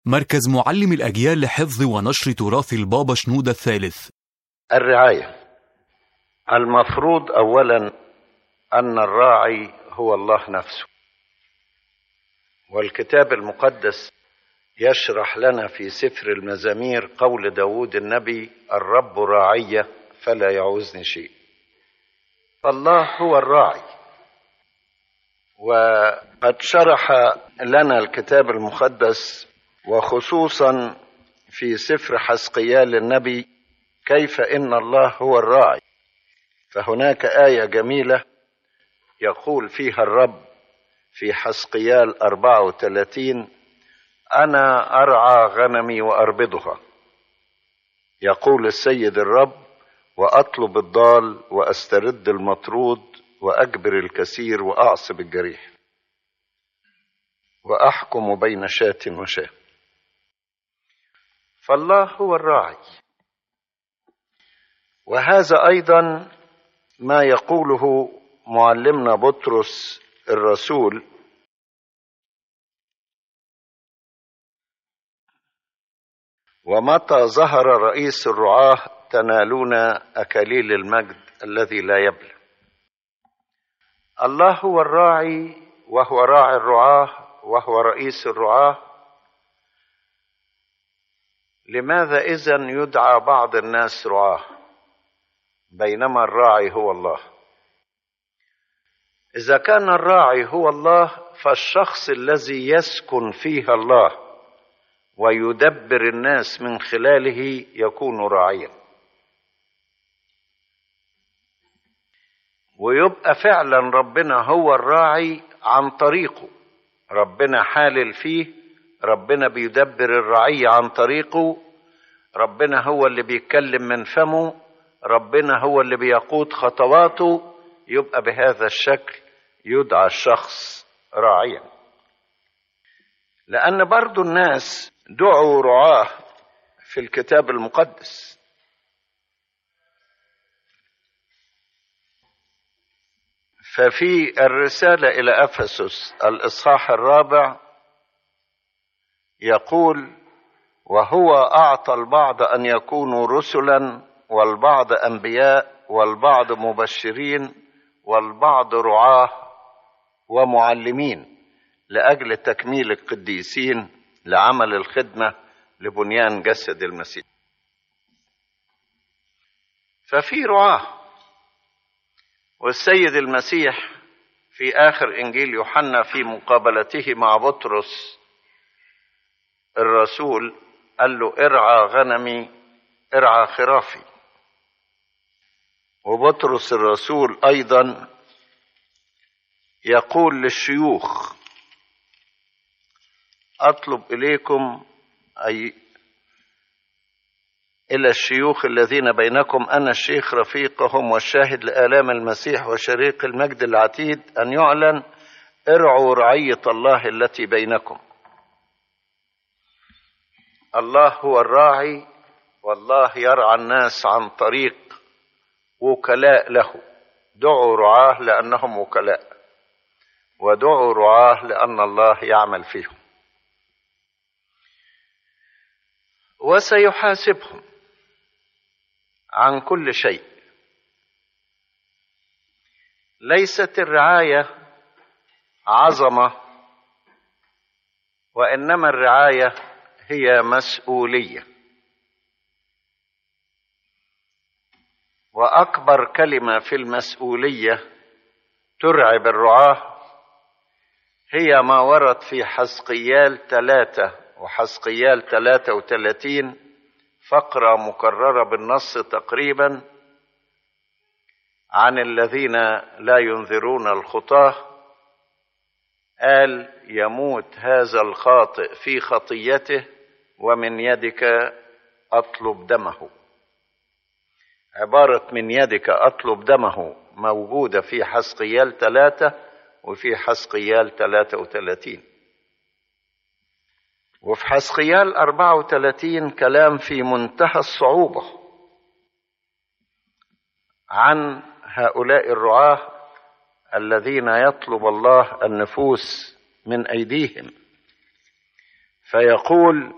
مركز معلم الأجيال لحفظ ونشر تراث البابا شنودة الثالث الرعاية المفروض أولا أن الراعي هو الله نفسه والكتاب المقدس يشرح لنا في سفر المزامير قول داود النبي الرب راعي فلا يعوزني شيء فالله هو الراعي وقد شرح لنا الكتاب المقدس وخصوصا في سفر حسقيال النبي كيف ان الله هو الراعي فهناك ايه جميله يقول فيها الرب في حسقيال 34 انا ارعى غنمي واربضها يقول السيد الرب واطلب الضال واسترد المطرود واجبر الكثير واعصب الجريح واحكم بين شاة وشاة فالله هو الراعي وهذا ايضا ما يقوله معلمنا بطرس الرسول ومتى ظهر رئيس الرعاه تنالون اكاليل المجد الذي لا يبلى الله هو الراعي وهو راعي الرعاه وهو رئيس الرعاه لماذا اذا يدعى بعض الناس رعاه بينما الراعي هو الله اذا كان الراعي هو الله فالشخص الذي يسكن فيه الله ويدبر الناس من خلاله يكون راعيا ويبقى فعلا ربنا هو الراعي عن طريقه ربنا حالل فيه ربنا بيدبر الرعية عن طريقه ربنا هو اللي بيتكلم من فمه ربنا هو اللي بيقود خطواته يبقى بهذا الشكل يدعى الشخص راعيا لأن برضو الناس دعوا رعاه في الكتاب المقدس ففي الرسالة إلى أفسس الإصحاح الرابع يقول وهو أعطى البعض أن يكونوا رسلا والبعض أنبياء والبعض مبشرين والبعض رعاه ومعلمين لأجل تكميل القديسين لعمل الخدمة لبنيان جسد المسيح ففي رعاه والسيد المسيح في آخر إنجيل يوحنا في مقابلته مع بطرس الرسول قال له ارعى غنمي ارعى خرافي وبطرس الرسول أيضا يقول للشيوخ أطلب إليكم أي إلى الشيوخ الذين بينكم أنا الشيخ رفيقهم والشاهد لآلام المسيح وشريك المجد العتيد أن يعلن ارعوا رعية الله التي بينكم الله هو الراعي والله يرعى الناس عن طريق وكلاء له دعوا رعاه لأنهم وكلاء ودعوا رعاه لأن الله يعمل فيهم وسيحاسبهم عن كل شيء ليست الرعايه عظمه وانما الرعايه هي مسؤوليه واكبر كلمه في المسؤوليه ترعب الرعاه هي ما ورد في حسقيال ثلاثه وحسقيال ثلاثه وثلاثين فقرة مكررة بالنص تقريبا عن الذين لا ينذرون الخطاة قال يموت هذا الخاطئ في خطيته ومن يدك أطلب دمه عبارة من يدك أطلب دمه موجودة في حسقيال ثلاثة وفي حسقيال ثلاثة وثلاثين وفي حسقيال 34 كلام في منتهى الصعوبة عن هؤلاء الرعاة الذين يطلب الله النفوس من أيديهم فيقول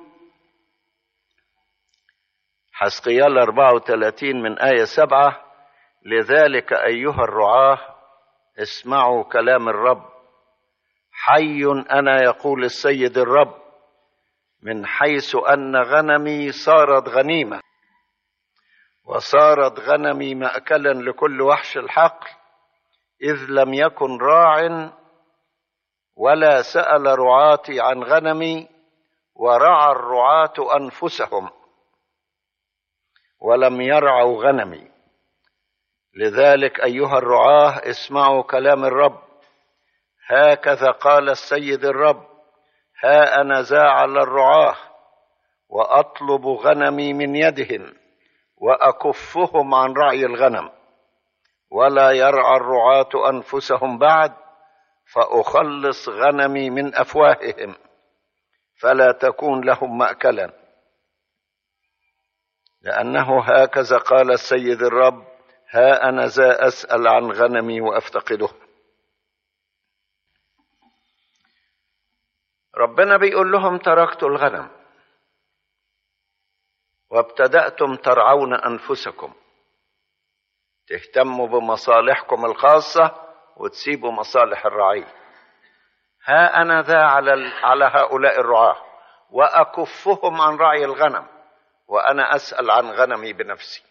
حسقيال 34 من آية 7 لذلك أيها الرعاة اسمعوا كلام الرب حي أنا يقول السيد الرب من حيث أن غنمي صارت غنيمة وصارت غنمي مأكلا لكل وحش الحقل إذ لم يكن راع ولا سأل رعاتي عن غنمي ورعى الرعاة أنفسهم ولم يرعوا غنمي لذلك أيها الرعاة اسمعوا كلام الرب هكذا قال السيد الرب ها أنا ذا على الرعاة وأطلب غنمي من يدهم وأكفهم عن رعي الغنم ولا يرعى الرعاة أنفسهم بعد فأخلص غنمي من أفواههم فلا تكون لهم مأكلا لأنه هكذا قال السيد الرب ها أنا ذا أسأل عن غنمي وأفتقده ربنا بيقول لهم تركت الغنم وابتدأتم ترعون أنفسكم تهتموا بمصالحكم الخاصة وتسيبوا مصالح الرعية ها أنا ذا على, على هؤلاء الرعاة وأكفهم عن رعي الغنم وأنا أسأل عن غنمي بنفسي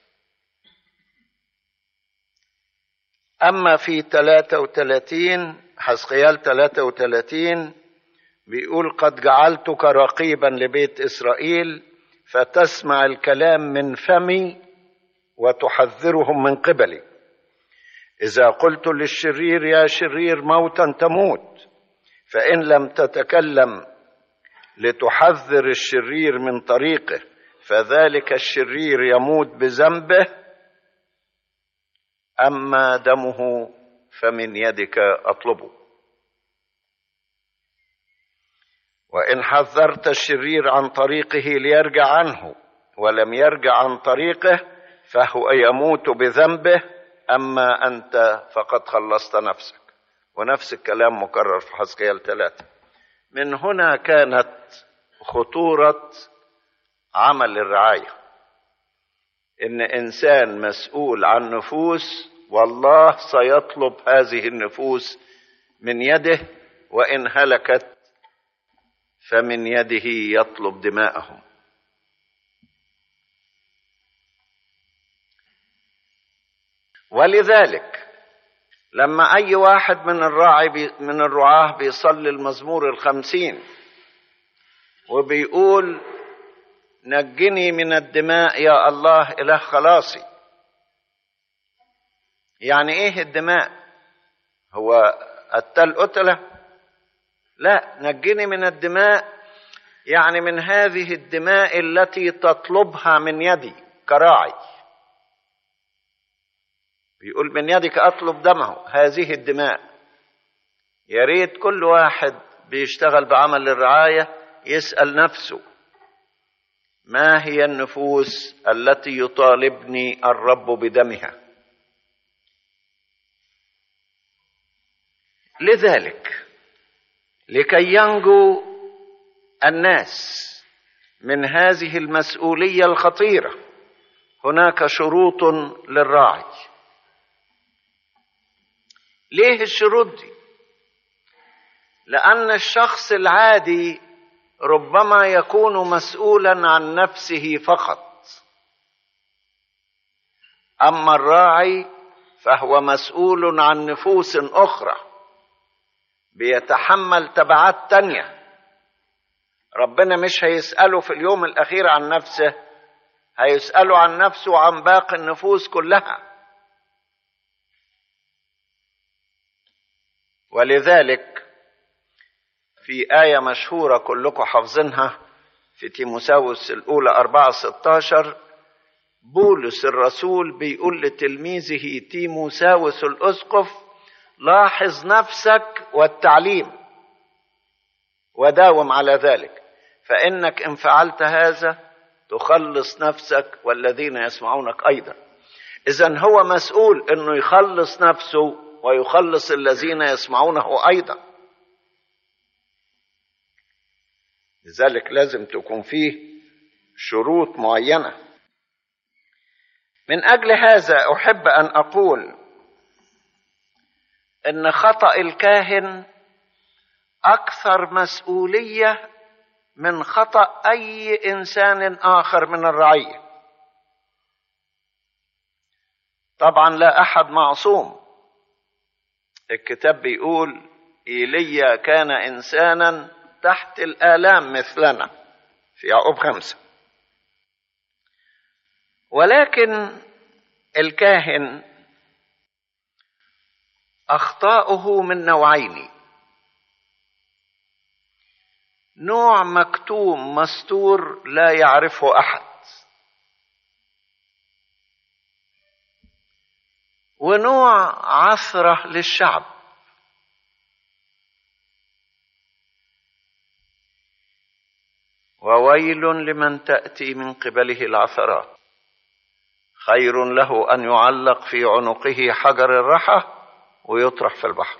أما في 33 حسقيال 33 بيقول قد جعلتك رقيبا لبيت إسرائيل فتسمع الكلام من فمي وتحذرهم من قبلي إذا قلت للشرير يا شرير موتا تموت فإن لم تتكلم لتحذر الشرير من طريقه فذلك الشرير يموت بذنبه أما دمه فمن يدك أطلبه وإن حذرت الشرير عن طريقه ليرجع عنه ولم يرجع عن طريقه فهو يموت بذنبه أما أنت فقد خلصت نفسك ونفس الكلام مكرر في حزقيال ثلاثة من هنا كانت خطورة عمل الرعاية إن إنسان مسؤول عن نفوس والله سيطلب هذه النفوس من يده وإن هلكت فمن يده يطلب دماءهم ولذلك لما أي واحد من الراعي بي من الرعاة بيصلي المزمور الخمسين وبيقول نجني من الدماء يا الله إله خلاصي يعني إيه الدماء هو التل قتلة لا نجني من الدماء يعني من هذه الدماء التي تطلبها من يدي كراعي بيقول من يدك اطلب دمه هذه الدماء يا ريت كل واحد بيشتغل بعمل الرعايه يسال نفسه ما هي النفوس التي يطالبني الرب بدمها لذلك لكي ينجو الناس من هذه المسؤوليه الخطيره هناك شروط للراعي ليه الشروط دي لان الشخص العادي ربما يكون مسؤولا عن نفسه فقط اما الراعي فهو مسؤول عن نفوس اخرى بيتحمل تبعات تانيه ربنا مش هيساله في اليوم الاخير عن نفسه هيساله عن نفسه وعن باقي النفوس كلها ولذلك في آية مشهورة كلكم حافظينها في تيموساوس الأولى أربعة ستاشر بولس الرسول بيقول لتلميذه تيموساوس الأسقف لاحظ نفسك والتعليم وداوم على ذلك فإنك إن فعلت هذا تخلص نفسك والذين يسمعونك أيضا إذا هو مسؤول إنه يخلص نفسه ويخلص الذين يسمعونه ايضا لذلك لازم تكون فيه شروط معينه من اجل هذا احب ان اقول ان خطا الكاهن اكثر مسؤوليه من خطا اي انسان اخر من الرعيه طبعا لا احد معصوم الكتاب بيقول ايليا كان انسانا تحت الالام مثلنا في يعقوب خمسه ولكن الكاهن اخطاؤه من نوعين نوع مكتوم مستور لا يعرفه احد ونوع عثره للشعب وويل لمن تاتي من قبله العثرات خير له ان يعلق في عنقه حجر الرحى ويطرح في البحر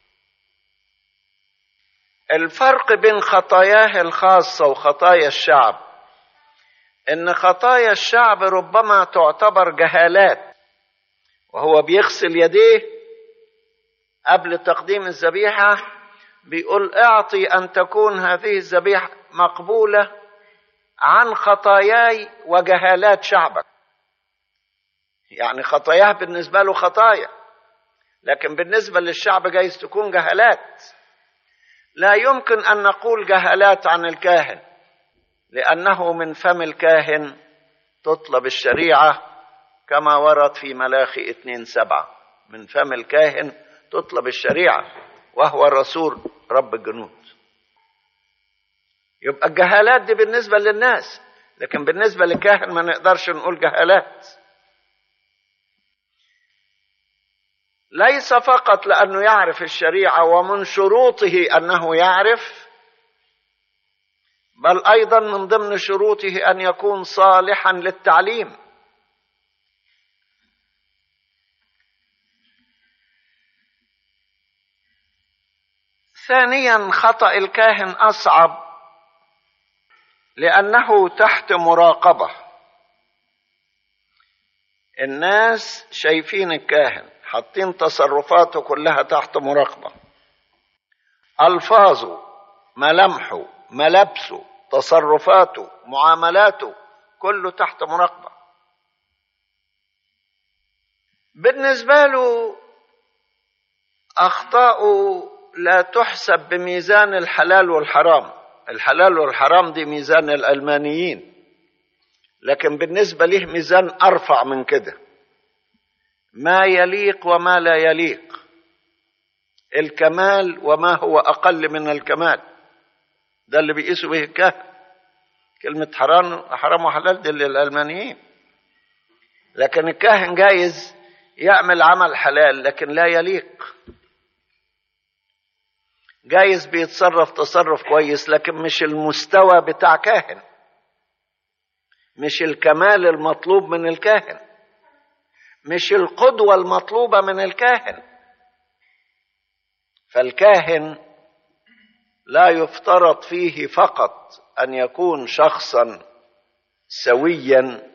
الفرق بين خطاياه الخاصه وخطايا الشعب ان خطايا الشعب ربما تعتبر جهالات وهو بيغسل يديه قبل تقديم الذبيحه بيقول اعطي ان تكون هذه الذبيحه مقبوله عن خطاياي وجهالات شعبك يعني خطاياه بالنسبه له خطايا لكن بالنسبه للشعب جايز تكون جهالات لا يمكن ان نقول جهالات عن الكاهن لانه من فم الكاهن تطلب الشريعه كما ورد في ملاخي اتنين سبعة من فم الكاهن تطلب الشريعة وهو الرسول رب الجنود يبقى الجهالات دي بالنسبة للناس لكن بالنسبة للكاهن ما نقدرش نقول جهالات ليس فقط لأنه يعرف الشريعة ومن شروطه أنه يعرف بل أيضا من ضمن شروطه أن يكون صالحا للتعليم ثانيا خطا الكاهن اصعب لانه تحت مراقبه الناس شايفين الكاهن حاطين تصرفاته كلها تحت مراقبه الفاظه ملامحه ملابسه تصرفاته معاملاته كله تحت مراقبه بالنسبه له اخطاؤه لا تحسب بميزان الحلال والحرام الحلال والحرام دي ميزان الألمانيين لكن بالنسبة له ميزان أرفع من كده ما يليق وما لا يليق الكمال وما هو أقل من الكمال ده اللي بيقيسوا به الكهن كلمة حرام حرام وحلال دي للألمانيين لكن الكاهن جايز يعمل عمل حلال لكن لا يليق جايز بيتصرف تصرف كويس لكن مش المستوى بتاع كاهن مش الكمال المطلوب من الكاهن مش القدوة المطلوبة من الكاهن فالكاهن لا يفترض فيه فقط أن يكون شخصا سويا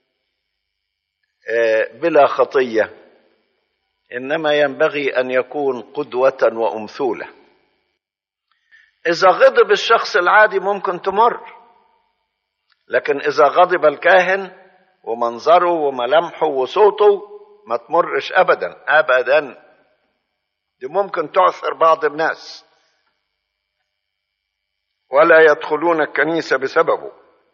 بلا خطية إنما ينبغي أن يكون قدوة وأمثولة إذا غضب الشخص العادي ممكن تمر لكن إذا غضب الكاهن ومنظره وملامحه وصوته ما تمرش أبدا أبدا دي ممكن تعثر بعض الناس ولا يدخلون الكنيسة بسببه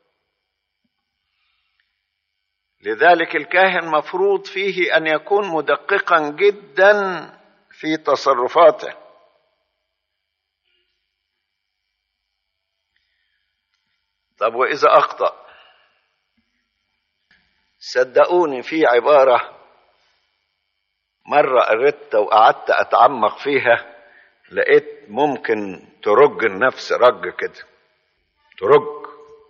لذلك الكاهن مفروض فيه أن يكون مدققا جدا في تصرفاته طب وإذا أخطأ صدقوني في عبارة مرة قريتها وقعدت أتعمق فيها لقيت ممكن ترج النفس رج كده ترج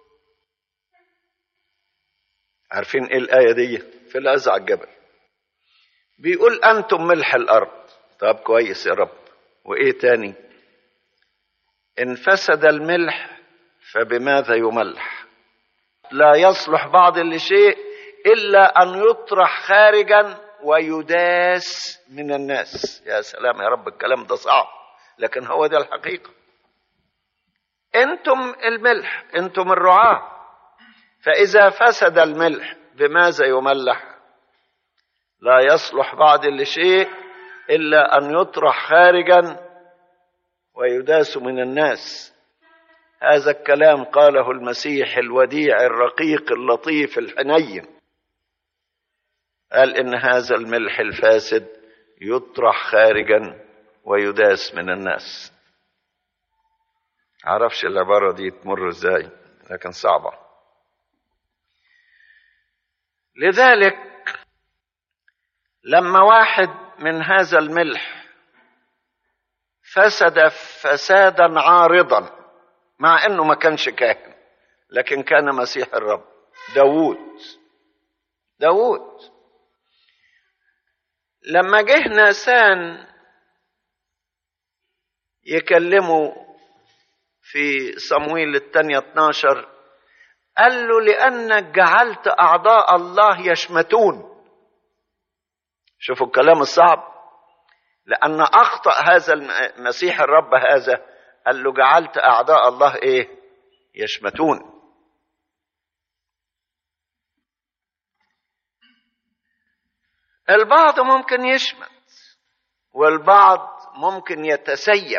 عارفين ايه الآية دي في الأزع الجبل بيقول أنتم ملح الأرض طب كويس يا رب وإيه تاني إن فسد الملح فبماذا يملح لا يصلح بعض لشيء الا ان يطرح خارجا ويداس من الناس يا سلام يا رب الكلام ده صعب لكن هو ده الحقيقه انتم الملح انتم الرعاه فاذا فسد الملح بماذا يملح لا يصلح بعد لشيء الا ان يطرح خارجا ويداس من الناس هذا الكلام قاله المسيح الوديع الرقيق اللطيف الحنين قال ان هذا الملح الفاسد يطرح خارجا ويداس من الناس عرفش العبارة دي تمر ازاي لكن صعبة لذلك لما واحد من هذا الملح فسد فسادا عارضا مع انه ما كانش كاهن لكن كان مسيح الرب داوود داوود لما جه ناسان يكلمه في صمويل الثانية 12 قال له لأنك جعلت أعضاء الله يشمتون شوفوا الكلام الصعب لأن أخطأ هذا المسيح الرب هذا قال له جعلت أعداء الله إيه يشمتون البعض ممكن يشمت والبعض ممكن يتسيب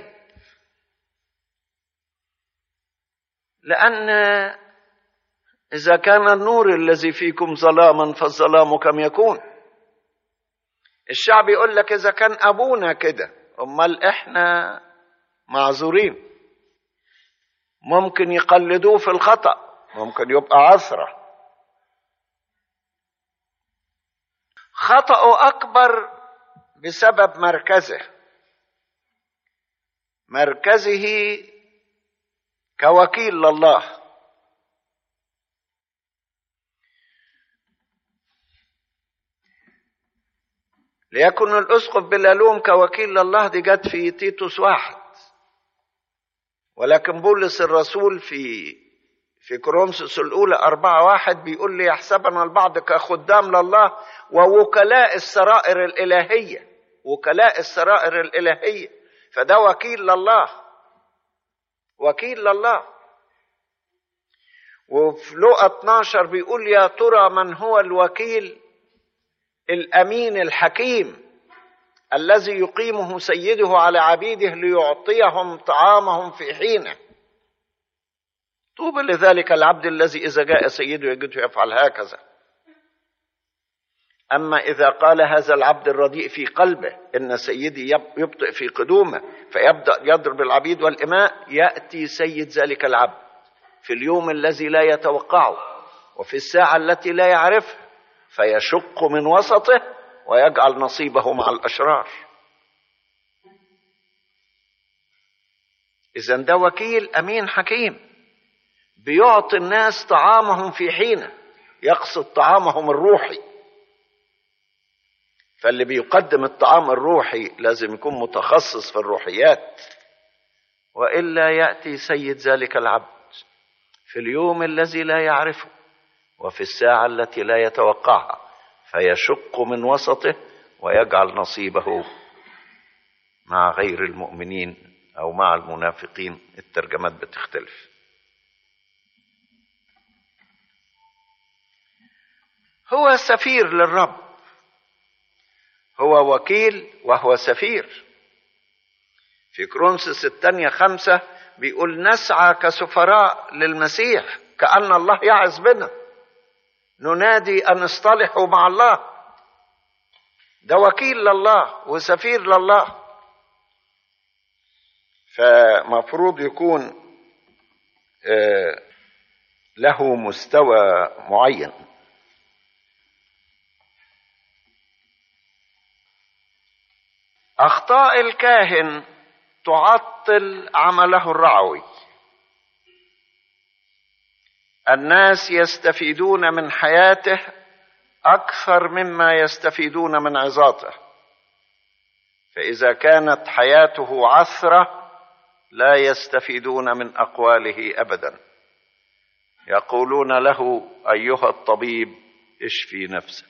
لأن إذا كان النور الذي فيكم ظلاما فالظلام كم يكون الشعب يقول لك إذا كان أبونا كده أمال إحنا معذورين ممكن يقلدوه في الخطأ ممكن يبقى عثرة خطأه أكبر بسبب مركزه مركزه كوكيل لله ليكن الأسقف بلا لوم كوكيل لله دي جت في تيتوس واحد ولكن بولس الرسول في في كورنثوس الأولى أربعة واحد بيقول لي يحسبنا البعض كخدام لله ووكلاء السرائر الإلهية وكلاء السرائر الإلهية فده وكيل لله وكيل لله وفي لقى 12 بيقول يا ترى من هو الوكيل الأمين الحكيم الذي يقيمه سيده على عبيده ليعطيهم طعامهم في حينه طوبى لذلك العبد الذي اذا جاء سيده يجده يفعل هكذا اما اذا قال هذا العبد الرديء في قلبه ان سيدي يبطئ في قدومه فيبدا يضرب العبيد والاماء ياتي سيد ذلك العبد في اليوم الذي لا يتوقعه وفي الساعه التي لا يعرفها فيشق من وسطه ويجعل نصيبه مع الاشرار اذا ده وكيل امين حكيم بيعطي الناس طعامهم في حينه يقصد طعامهم الروحي فاللي بيقدم الطعام الروحي لازم يكون متخصص في الروحيات والا ياتي سيد ذلك العبد في اليوم الذي لا يعرفه وفي الساعه التي لا يتوقعها فيشق من وسطه ويجعل نصيبه مع غير المؤمنين او مع المنافقين الترجمات بتختلف هو سفير للرب هو وكيل وهو سفير في كرونسس الثانية خمسة بيقول نسعى كسفراء للمسيح كأن الله يعز بنا ننادي أن اصطلحوا مع الله ده وكيل لله وسفير لله فمفروض يكون له مستوى معين اخطاء الكاهن تعطل عمله الرعوي الناس يستفيدون من حياته اكثر مما يستفيدون من عظاته فاذا كانت حياته عثره لا يستفيدون من اقواله ابدا يقولون له ايها الطبيب اشفي نفسك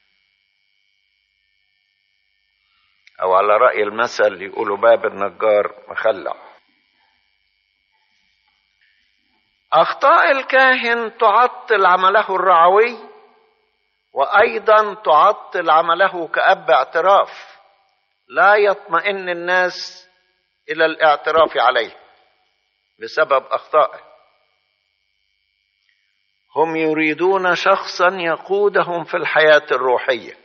او على راي المثل يقولوا باب النجار مخلع اخطاء الكاهن تعطل عمله الرعوي وايضا تعطل عمله كاب اعتراف لا يطمئن الناس الى الاعتراف عليه بسبب اخطائه هم يريدون شخصا يقودهم في الحياه الروحيه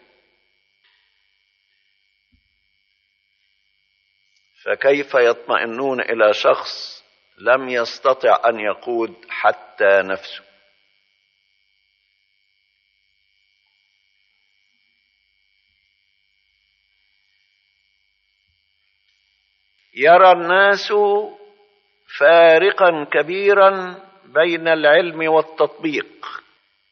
فكيف يطمئنون الى شخص لم يستطع ان يقود حتى نفسه يرى الناس فارقا كبيرا بين العلم والتطبيق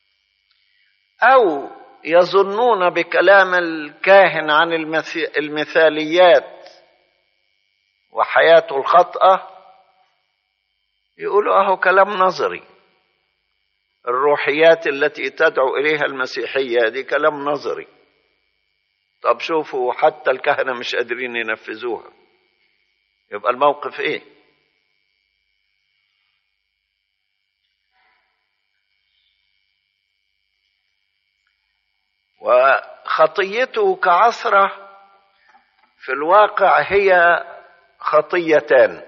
او يظنون بكلام الكاهن عن المثاليات وحياته الخطأة يقولوا اهو كلام نظري الروحيات التي تدعو اليها المسيحيه دي كلام نظري طب شوفوا حتى الكهنه مش قادرين ينفذوها يبقى الموقف ايه وخطيته كعثره في الواقع هي خطيتان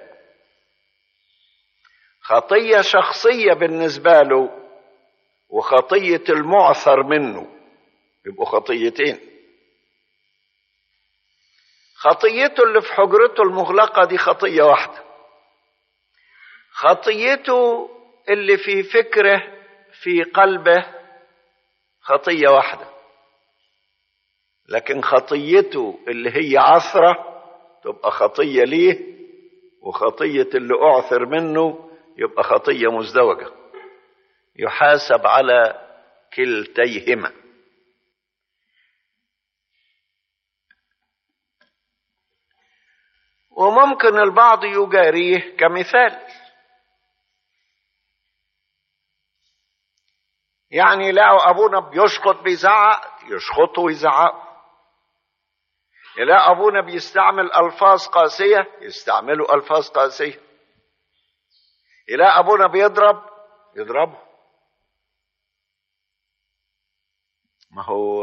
خطيه شخصيه بالنسبه له وخطيه المعثر منه يبقوا خطيتين خطيته اللي في حجرته المغلقه دي خطيه واحده خطيته اللي في فكره في قلبه خطيه واحده لكن خطيته اللي هي عثره تبقى خطيه ليه وخطيه اللي اعثر منه يبقى خطيه مزدوجه يحاسب على كلتيهما وممكن البعض يجاريه كمثال يعني لقوا ابونا بيشخط بيزعق يشخطوا ويزعقوا يلاقوا ابونا بيستعمل الفاظ قاسيه يستعملوا الفاظ قاسيه يلاقي ابونا بيضرب يضربه ما هو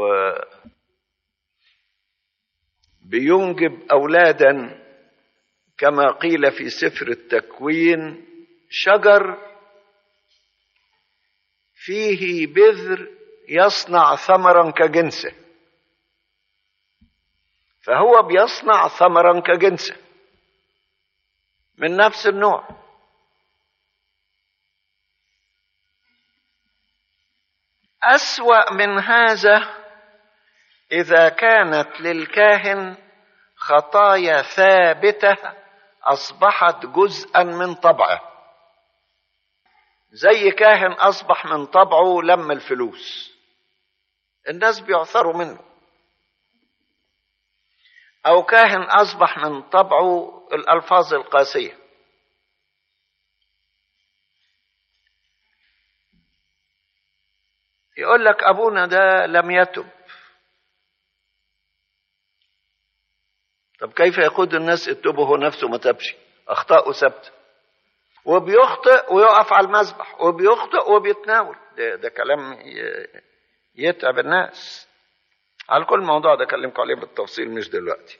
بينجب اولادا كما قيل في سفر التكوين شجر فيه بذر يصنع ثمرا كجنسه فهو بيصنع ثمرا كجنسه من نفس النوع اسوا من هذا اذا كانت للكاهن خطايا ثابته اصبحت جزءا من طبعه زي كاهن اصبح من طبعه لم الفلوس الناس بيعثروا منه او كاهن اصبح من طبعه الالفاظ القاسيه يقول لك ابونا ده لم يتب طب كيف يقود الناس اتوبوا هو نفسه ما تبش اخطاؤه ثابته وبيخطئ ويقف على المذبح وبيخطئ وبيتناول ده, ده كلام يتعب الناس على كل موضوع ده اكلمكم عليه بالتفصيل مش دلوقتي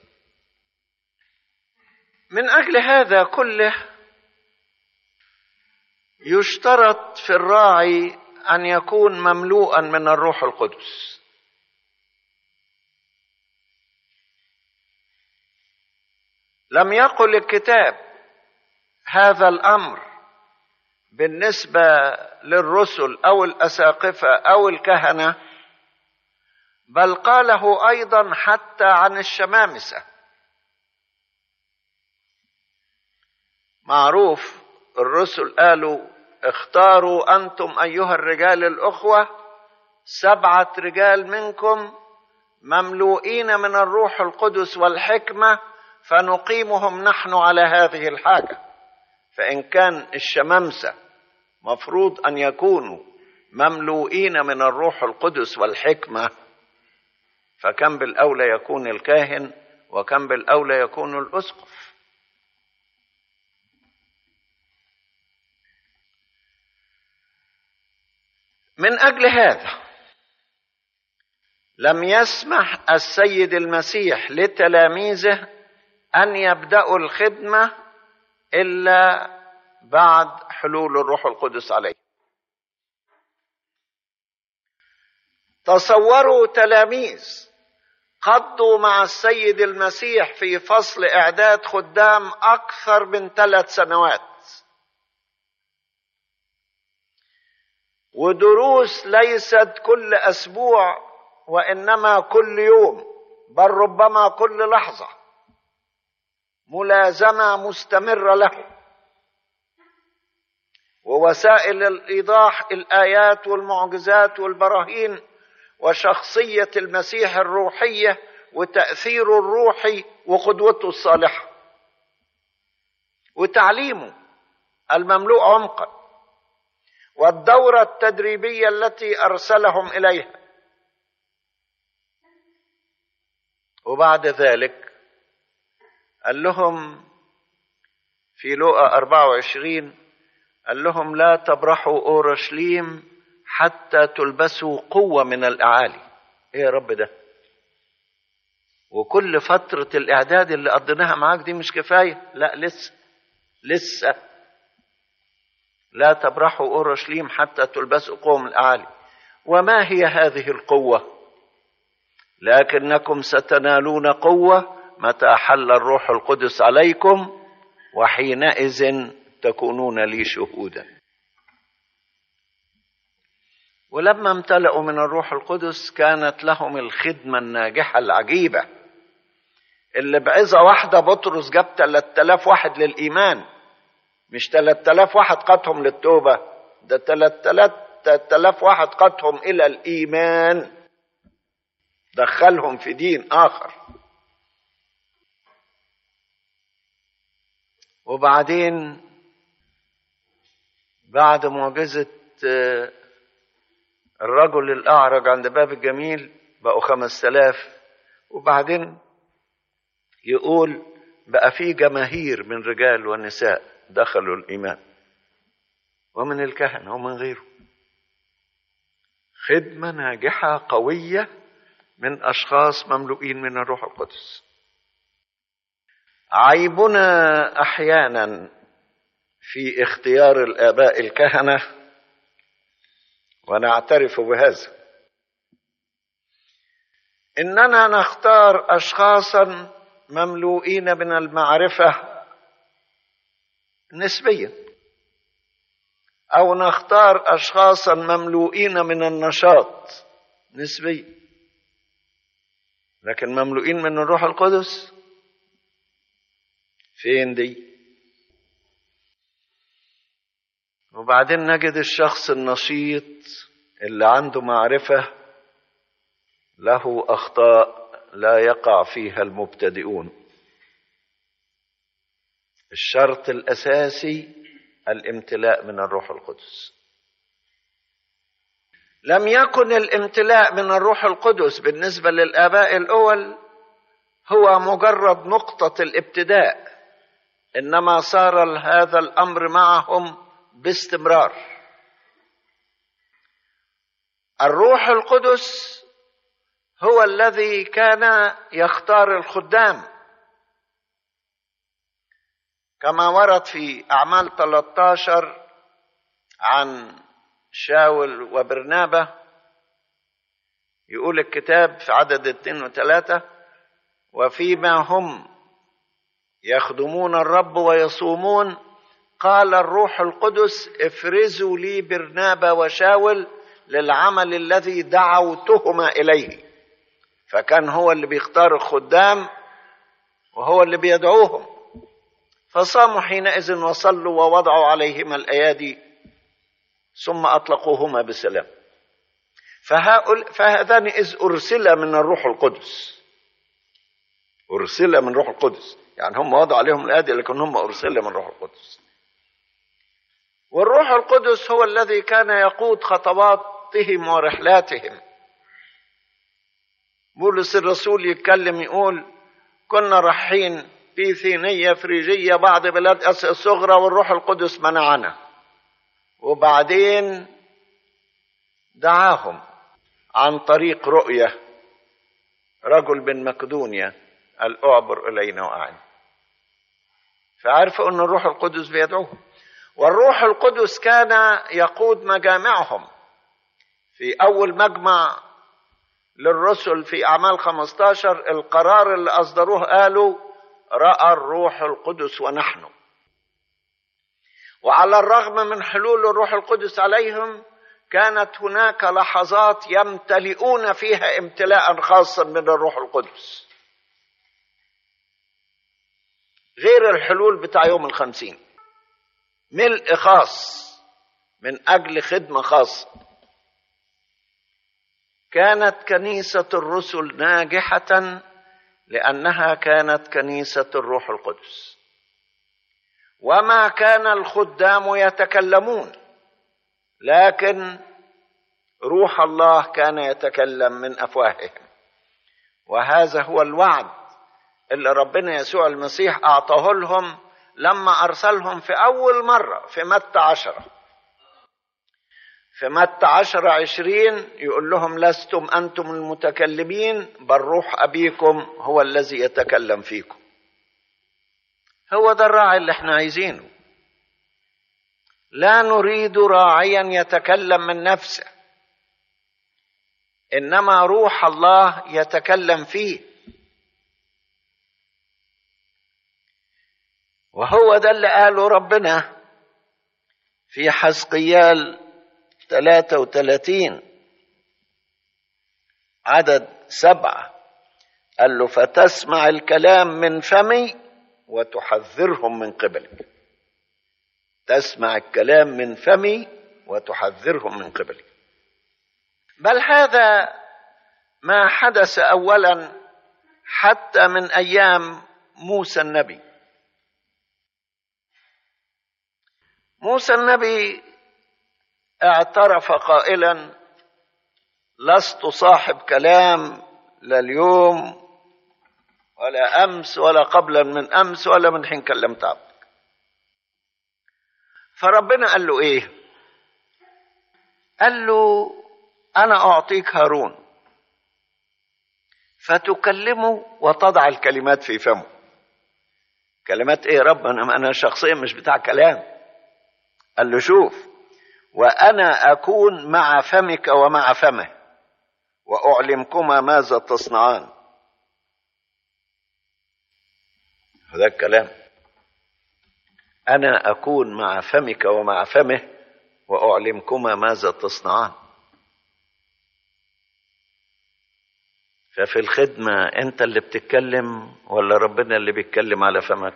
من اجل هذا كله يشترط في الراعي ان يكون مملوءا من الروح القدس لم يقل الكتاب هذا الامر بالنسبه للرسل او الاساقفه او الكهنه بل قاله ايضا حتى عن الشمامسه معروف الرسل قالوا اختاروا انتم ايها الرجال الاخوه سبعه رجال منكم مملوئين من الروح القدس والحكمه فنقيمهم نحن على هذه الحاجه فان كان الشمامسه مفروض ان يكونوا مملوئين من الروح القدس والحكمه فكم بالاولى يكون الكاهن وكم بالاولى يكون الاسقف من اجل هذا لم يسمح السيد المسيح لتلاميذه ان يبداوا الخدمه الا بعد حلول الروح القدس عليه تصوروا تلاميذ قضوا مع السيد المسيح في فصل اعداد خدام اكثر من ثلاث سنوات ودروس ليست كل اسبوع وانما كل يوم بل ربما كل لحظه ملازمه مستمره له ووسائل الايضاح الايات والمعجزات والبراهين وشخصيه المسيح الروحيه وتاثيره الروحي وقدوته الصالحه وتعليمه المملوء عمقا والدوره التدريبيه التي ارسلهم اليها وبعد ذلك قال لهم في لوقا 24 قال لهم لا تبرحوا اورشليم حتى تلبسوا قوه من الاعالي ايه يا رب ده وكل فتره الاعداد اللي قضيناها معاك دي مش كفايه لا لسه لسه لا تبرحوا اورشليم حتى تلبسوا قوه من الاعالي وما هي هذه القوه لكنكم ستنالون قوه متى حل الروح القدس عليكم وحينئذ تكونون لي شهودا ولما امتلأوا من الروح القدس كانت لهم الخدمة الناجحة العجيبة اللي بعظة واحدة بطرس جاب 3000 واحد للإيمان مش 3000 واحد قادهم للتوبة ده 3000 واحد قادهم إلى الإيمان دخلهم في دين آخر وبعدين بعد معجزة الرجل الأعرج عند باب الجميل بقوا خمس تلاف وبعدين يقول بقى في جماهير من رجال ونساء دخلوا الإيمان ومن الكهنة ومن غيره خدمة ناجحة قوية من أشخاص مملوئين من الروح القدس عيبنا أحيانا في اختيار الآباء الكهنة ونعترف بهذا إننا نختار أشخاصا مملوئين من المعرفة نسبيا أو نختار أشخاصا مملوئين من النشاط نسبيا لكن مملوئين من الروح القدس فين دي وبعدين نجد الشخص النشيط اللي عنده معرفة له أخطاء لا يقع فيها المبتدئون الشرط الأساسي الامتلاء من الروح القدس لم يكن الامتلاء من الروح القدس بالنسبة للآباء الأول هو مجرد نقطة الابتداء إنما صار هذا الأمر معهم باستمرار الروح القدس هو الذي كان يختار الخدام كما ورد في أعمال 13 عن شاول وبرنابة يقول الكتاب في عدد اثنين وثلاثة وفيما هم يخدمون الرب ويصومون قال الروح القدس افرزوا لي برنابا وشاول للعمل الذي دعوتهما اليه فكان هو اللي بيختار الخدام وهو اللي بيدعوهم فصاموا حينئذ وصلوا ووضعوا عليهما الايادي ثم اطلقوهما بسلام فهؤلاء فهذان اذ ارسل من الروح القدس ارسل من روح القدس يعني هم وضعوا عليهم الايادي لكن هم ارسل من روح القدس والروح القدس هو الذي كان يقود خطواتهم ورحلاتهم بولس الرسول يتكلم يقول كنا رايحين في ثينية فريجية بعض بلاد آسيا الصغرى والروح القدس منعنا وبعدين دعاهم عن طريق رؤية رجل من مقدونيا قال اعبر إلينا وأعن فعرفوا أن الروح القدس بيدعوهم والروح القدس كان يقود مجامعهم في أول مجمع للرسل في أعمال 15 القرار اللي أصدروه قالوا رأى الروح القدس ونحن وعلى الرغم من حلول الروح القدس عليهم كانت هناك لحظات يمتلئون فيها امتلاء خاصا من الروح القدس غير الحلول بتاع يوم الخمسين ملء خاص من أجل خدمة خاصة كانت كنيسة الرسل ناجحة لأنها كانت كنيسة الروح القدس وما كان الخدام يتكلمون لكن روح الله كان يتكلم من أفواههم وهذا هو الوعد اللي ربنا يسوع المسيح أعطاه لهم لما أرسلهم في أول مرة في متى عشرة في متى عشرة عشرين يقول لهم لستم أنتم المتكلمين بل روح أبيكم هو الذي يتكلم فيكم هو ده الراعي اللي احنا عايزينه لا نريد راعيا يتكلم من نفسه انما روح الله يتكلم فيه وهو ده اللي قاله ربنا في حسقيال 33 عدد سبعة قال له فتسمع الكلام من فمي وتحذرهم من قبلك تسمع الكلام من فمي وتحذرهم من قبلك بل هذا ما حدث اولا حتى من ايام موسى النبي موسى النبي اعترف قائلا لست صاحب كلام لا اليوم ولا امس ولا قبلا من امس ولا من حين كلمت عبدك فربنا قال له ايه قال له انا اعطيك هارون فتكلمه وتضع الكلمات في فمه كلمات ايه يا رب انا انا شخصيا مش بتاع كلام قال له شوف وانا اكون مع فمك ومع فمه واعلمكما ماذا تصنعان هذا الكلام انا اكون مع فمك ومع فمه واعلمكما ماذا تصنعان ففي الخدمه انت اللي بتتكلم ولا ربنا اللي بيتكلم على فمك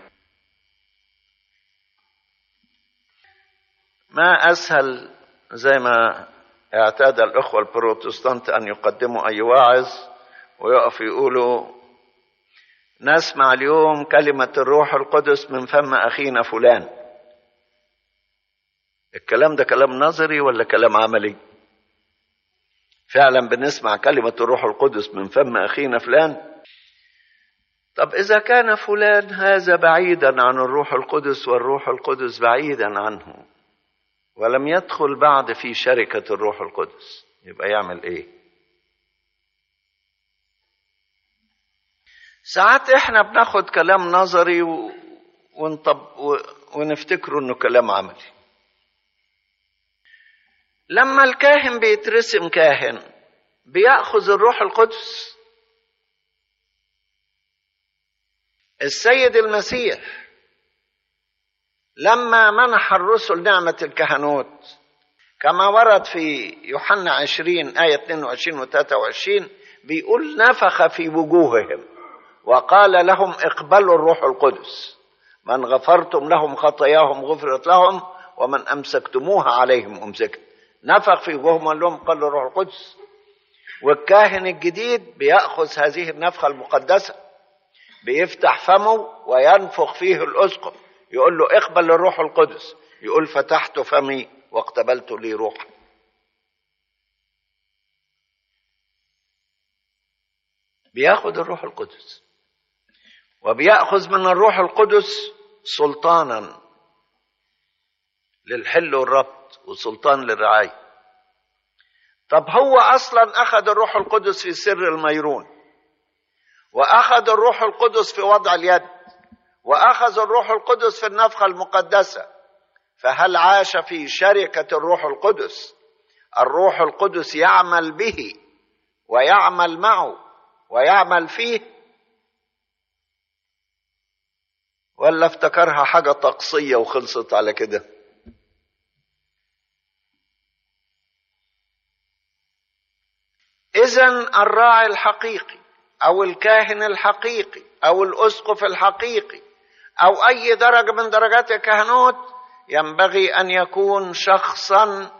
ما اسهل زي ما اعتاد الاخوه البروتستانت ان يقدموا اي واعظ ويقف يقولوا نسمع اليوم كلمه الروح القدس من فم اخينا فلان الكلام ده كلام نظري ولا كلام عملي فعلا بنسمع كلمه الروح القدس من فم اخينا فلان طب اذا كان فلان هذا بعيدا عن الروح القدس والروح القدس بعيدا عنه ولم يدخل بعد في شركة الروح القدس يبقى يعمل ايه ساعات احنا بناخد كلام نظري و... ونطب... و... ونفتكره انه كلام عملي لما الكاهن بيترسم كاهن بياخذ الروح القدس السيد المسيح لما منح الرسل نعمة الكهنوت كما ورد في يوحنا 20 آية 22 و 23 بيقول نفخ في وجوههم وقال لهم اقبلوا الروح القدس من غفرتم لهم خطاياهم غفرت لهم ومن أمسكتموها عليهم أمسكت نفخ في وجوههم وقال لهم قالوا الروح القدس والكاهن الجديد بيأخذ هذه النفخة المقدسة بيفتح فمه وينفخ فيه الأسقف يقول له اقبل الروح القدس يقول فتحت فمي واقتبلت لي روحا بياخد الروح القدس وبيأخذ من الروح القدس سلطانا للحل والربط وسلطان للرعاية طب هو أصلا أخذ الروح القدس في سر الميرون وأخذ الروح القدس في وضع اليد وأخذ الروح القدس في النفخة المقدسة فهل عاش في شركة الروح القدس الروح القدس يعمل به ويعمل معه ويعمل فيه ولا افتكرها حاجة طقسية وخلصت على كده إذا الراعي الحقيقي أو الكاهن الحقيقي أو الأسقف الحقيقي أو أي درجة من درجات الكهنوت ينبغي أن يكون شخصا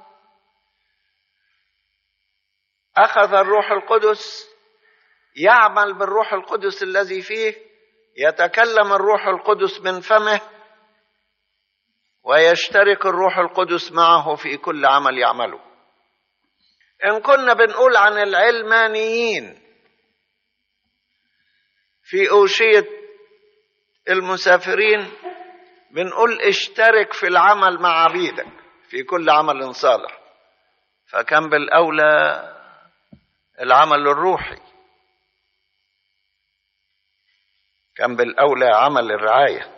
أخذ الروح القدس يعمل بالروح القدس الذي فيه يتكلم الروح القدس من فمه ويشترك الروح القدس معه في كل عمل يعمله ان كنا بنقول عن العلمانيين في اوشيه المسافرين بنقول اشترك في العمل مع عبيدك في كل عمل صالح فكان بالاولى العمل الروحي كان بالاولى عمل الرعايه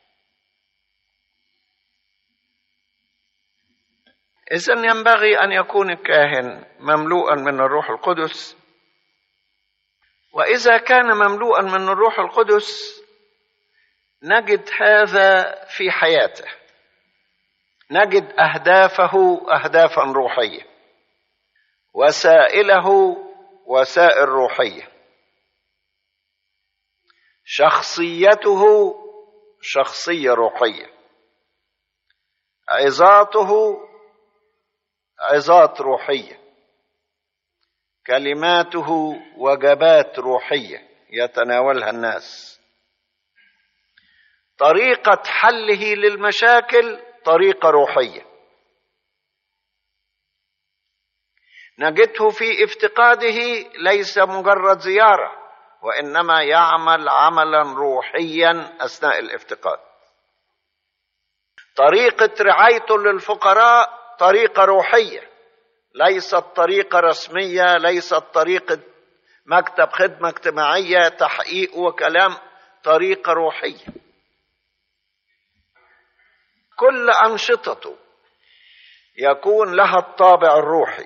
اذا ينبغي ان يكون الكاهن مملوءا من الروح القدس واذا كان مملوءا من الروح القدس نجد هذا في حياته نجد اهدافه اهدافا روحيه وسائله وسائل روحيه شخصيته شخصيه روحيه عظاته عظات روحيه كلماته وجبات روحيه يتناولها الناس طريقه حله للمشاكل طريقه روحيه نجده في افتقاده ليس مجرد زياره وانما يعمل عملا روحيا اثناء الافتقاد طريقه رعايته للفقراء طريقه روحيه ليست طريقه رسميه ليست طريقه مكتب خدمه اجتماعيه تحقيق وكلام طريقه روحيه كل انشطته يكون لها الطابع الروحي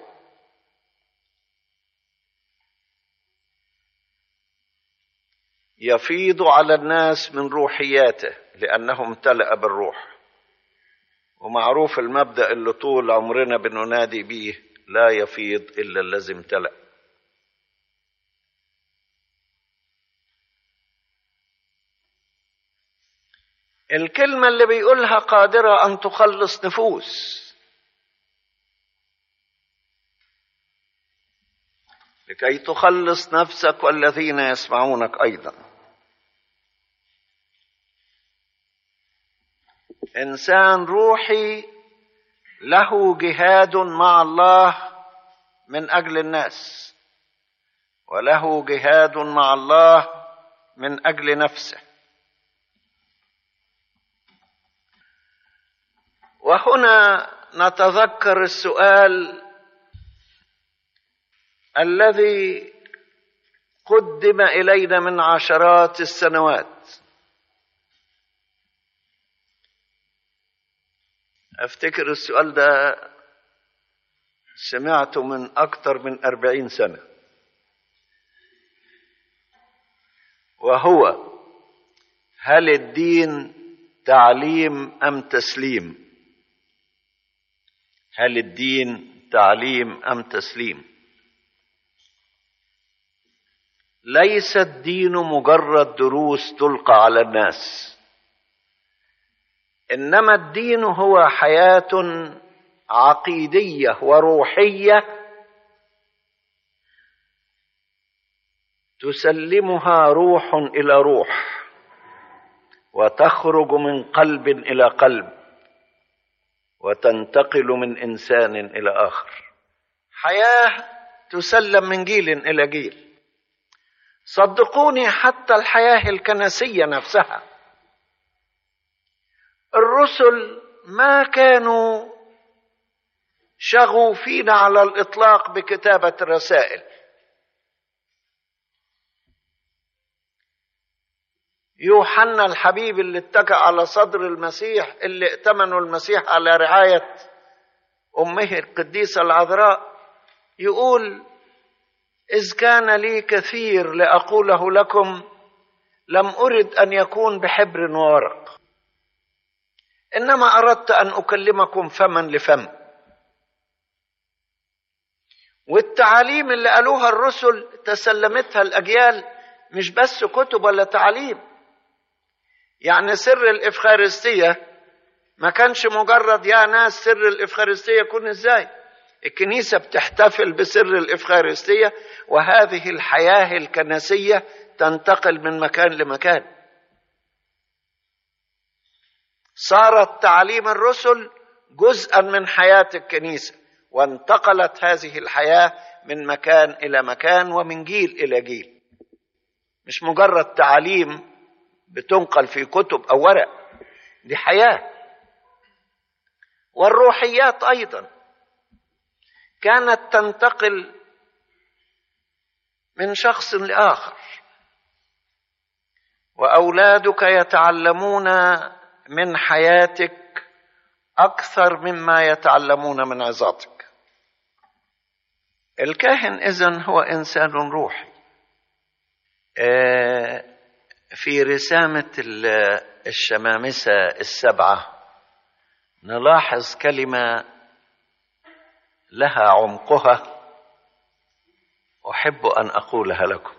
يفيض على الناس من روحياته لانه امتلأ بالروح ومعروف المبدا اللي طول عمرنا بننادي بيه لا يفيض الا الذي امتلأ الكلمه اللي بيقولها قادره ان تخلص نفوس لكي تخلص نفسك والذين يسمعونك ايضا انسان روحي له جهاد مع الله من اجل الناس وله جهاد مع الله من اجل نفسه وهنا نتذكر السؤال الذي قدم الينا من عشرات السنوات افتكر السؤال ده سمعته من اكثر من اربعين سنه وهو هل الدين تعليم ام تسليم هل الدين تعليم ام تسليم ليس الدين مجرد دروس تلقى على الناس انما الدين هو حياه عقيديه وروحيه تسلمها روح الى روح وتخرج من قلب الى قلب وتنتقل من انسان الى اخر حياه تسلم من جيل الى جيل صدقوني حتى الحياه الكنسيه نفسها الرسل ما كانوا شغوفين على الاطلاق بكتابه الرسائل يوحنا الحبيب اللي اتكأ على صدر المسيح اللي ائتمنوا المسيح على رعاية أمه القديسة العذراء يقول إذ كان لي كثير لأقوله لكم لم أرد أن يكون بحبر وورق إنما أردت أن أكلمكم فما لفم والتعاليم اللي قالوها الرسل تسلمتها الأجيال مش بس كتب ولا تعاليم يعني سر الإفخارستية ما كانش مجرد يا ناس سر الإفخارستية يكون إزاي الكنيسة بتحتفل بسر الإفخارستية وهذه الحياة الكنسية تنتقل من مكان لمكان صارت تعليم الرسل جزءا من حياة الكنيسة وانتقلت هذه الحياة من مكان إلى مكان ومن جيل إلى جيل مش مجرد تعاليم بتنقل في كتب او ورق دي حياه والروحيات ايضا كانت تنتقل من شخص لاخر واولادك يتعلمون من حياتك اكثر مما يتعلمون من عظاتك الكاهن اذن هو انسان روحي آه في رسامة الشمامسة السبعة نلاحظ كلمة لها عمقها أحب أن أقولها لكم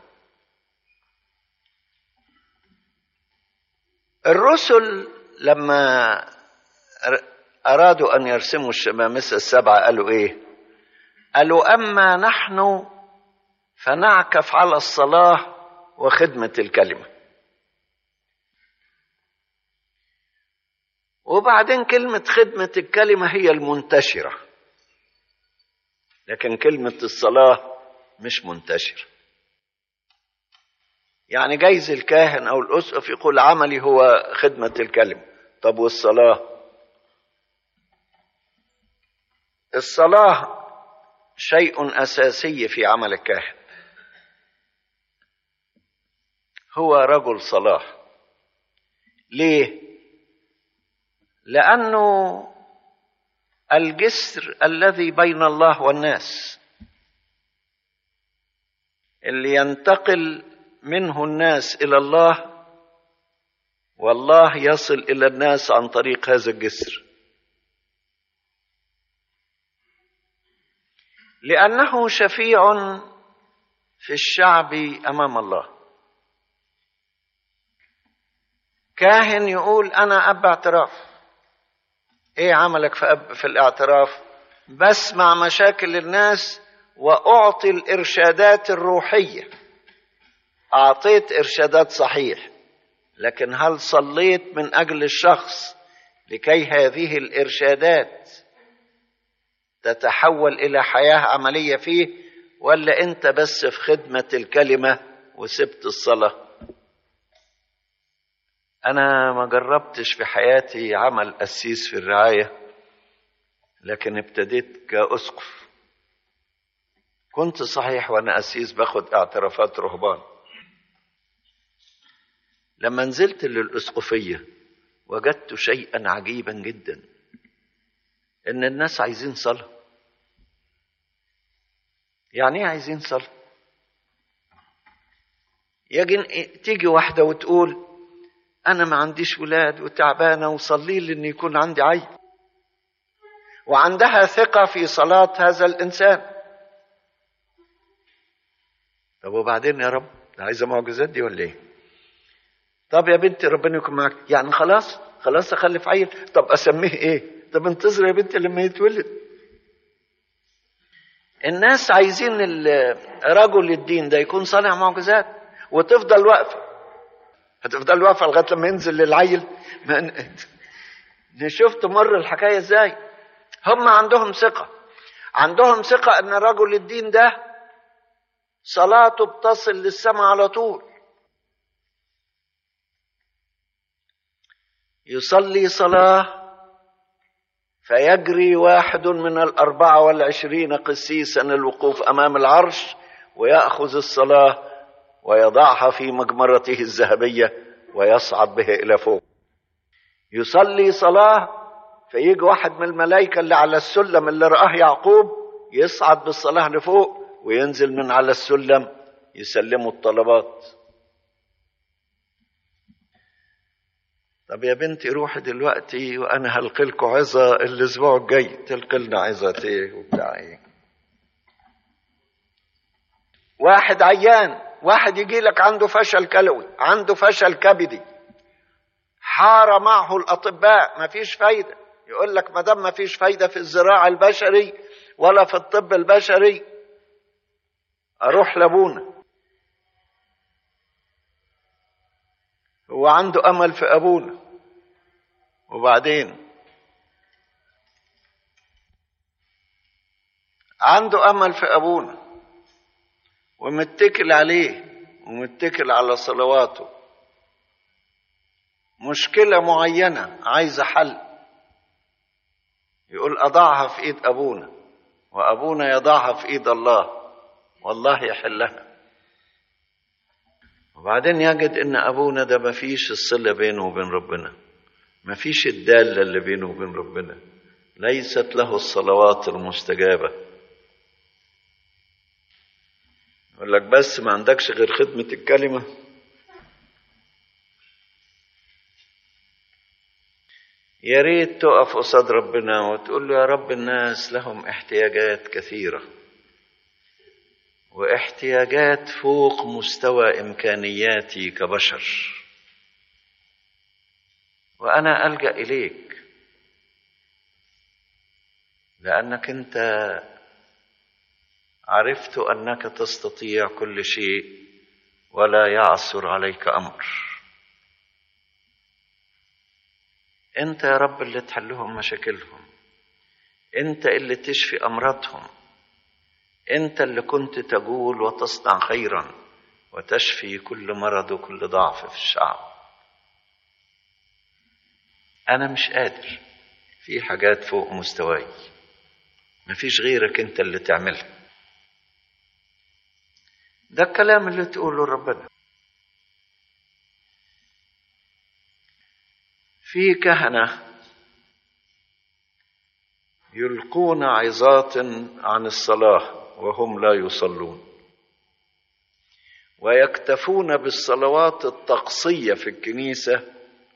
الرسل لما أرادوا أن يرسموا الشمامسة السبعة قالوا إيه؟ قالوا أما نحن فنعكف على الصلاة وخدمة الكلمة وبعدين كلمة خدمة الكلمة هي المنتشرة لكن كلمة الصلاة مش منتشرة يعني جايز الكاهن أو الأسقف يقول عملي هو خدمة الكلمة طب والصلاة الصلاة شيء أساسي في عمل الكاهن هو رجل صلاة ليه لانه الجسر الذي بين الله والناس اللي ينتقل منه الناس الى الله والله يصل الى الناس عن طريق هذا الجسر لانه شفيع في الشعب امام الله كاهن يقول انا اب اعتراف ايه عملك في, أب في الاعتراف بسمع مشاكل الناس واعطي الارشادات الروحيه اعطيت ارشادات صحيح لكن هل صليت من اجل الشخص لكي هذه الارشادات تتحول الى حياه عمليه فيه ولا انت بس في خدمه الكلمه وسبت الصلاه أنا ما جربتش في حياتي عمل قسيس في الرعاية لكن ابتديت كأسقف كنت صحيح وأنا قسيس باخد اعترافات رهبان لما نزلت للأسقفية وجدت شيئا عجيبا جدا إن الناس عايزين صلاة يعني إيه عايزين صلاة؟ يجي تيجي واحدة وتقول أنا ما عنديش ولاد وتعبانة وصلي لي إن يكون عندي عيل وعندها ثقة في صلاة هذا الإنسان طب وبعدين يا رب عايزة معجزات دي ولا إيه؟ طب يا بنتي ربنا يكون معاك يعني خلاص خلاص أخلف عيل طب أسميه إيه؟ طب انتظر يا بنتي لما يتولد الناس عايزين رجل الدين ده يكون صانع معجزات وتفضل واقفه هتفضل واقفه لغايه لما ينزل للعيل ما شفت مر الحكايه ازاي هم عندهم ثقة عندهم ثقة ان رجل الدين ده صلاته بتصل للسماء على طول يصلي صلاة فيجري واحد من الأربعة والعشرين قسيسا الوقوف أمام العرش ويأخذ الصلاة ويضعها في مجمرته الذهبية ويصعد بها إلى فوق يصلي صلاة فيجي واحد من الملائكة اللي على السلم اللي رآه يعقوب يصعد بالصلاة لفوق وينزل من على السلم يسلموا الطلبات طب يا بنتي روحي دلوقتي وانا هلقي لكم عظه الاسبوع الجاي تلقي لنا عظه ايه وبتاع ايه واحد عيان واحد يجي لك عنده فشل كلوي عنده فشل كبدي حار معه الاطباء مفيش فايده يقول لك ما دام مفيش فايده في الزراعه البشري ولا في الطب البشري اروح لابونا هو عنده امل في ابونا وبعدين عنده امل في ابونا ومتكل عليه ومتكل على صلواته مشكله معينه عايزه حل يقول اضعها في ايد ابونا وابونا يضعها في ايد الله والله يحلها وبعدين يجد ان ابونا ده ما فيش الصله بينه وبين ربنا ما فيش الداله اللي بينه وبين ربنا ليست له الصلوات المستجابه يقول لك بس ما عندكش غير خدمه الكلمه يا ريت تقف قصاد ربنا وتقول له يا رب الناس لهم احتياجات كثيره واحتياجات فوق مستوى امكانياتي كبشر وانا الجا اليك لانك انت عرفت انك تستطيع كل شيء ولا يعثر عليك امر انت يا رب اللي تحلهم مشاكلهم انت اللي تشفي امراضهم انت اللي كنت تقول وتصنع خيرا وتشفي كل مرض وكل ضعف في الشعب انا مش قادر في حاجات فوق مستواي مفيش غيرك انت اللي تعملها ده الكلام اللي تقوله ربنا في كهنه يلقون عظات عن الصلاه وهم لا يصلون ويكتفون بالصلوات الطقسيه في الكنيسه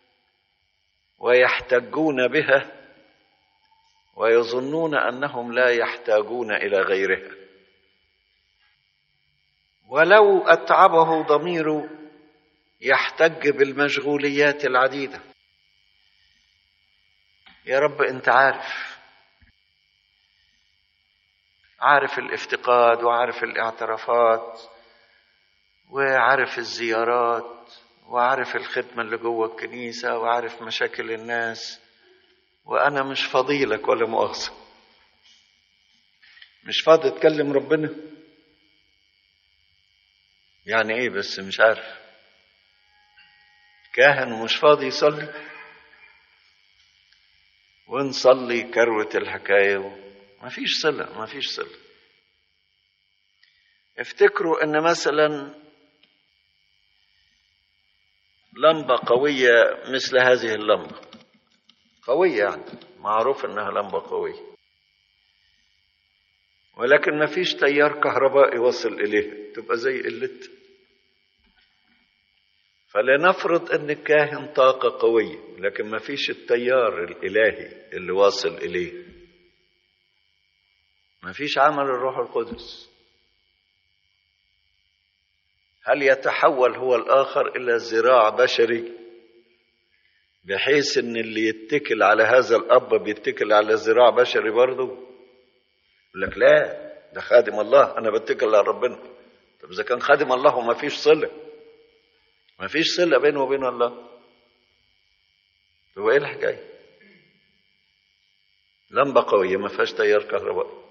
ويحتجون بها ويظنون انهم لا يحتاجون الى غيرها ولو اتعبه ضميره يحتج بالمشغوليات العديده يا رب انت عارف عارف الافتقاد وعارف الاعترافات وعارف الزيارات وعارف الخدمة اللي جوه الكنيسة وعارف مشاكل الناس وأنا مش فضيلك ولا مؤاخذة مش فاضي أتكلم ربنا يعني إيه بس مش عارف كاهن ومش فاضي يصلي ونصلي كروة الحكاية ما فيش صلة ما فيش صلة افتكروا ان مثلا لمبة قوية مثل هذه اللمبة قوية يعني معروف انها لمبة قوية ولكن ما فيش تيار كهربائي وصل اليه تبقى زي قلت فلنفرض ان الكاهن طاقة قوية لكن ما فيش التيار الالهي اللي واصل اليه ما فيش عمل الروح القدس هل يتحول هو الآخر إلى ذراع بشري بحيث إن اللي يتكل على هذا الأب بيتكل على ذراع بشري برضه يقول لك لا ده خادم الله أنا بتكل على ربنا طب إذا كان خادم الله وما فيش صلة ما فيش صلة بينه وبين الله هو إيه الحكاية لمبة قوية ما فيهاش تيار كهربائي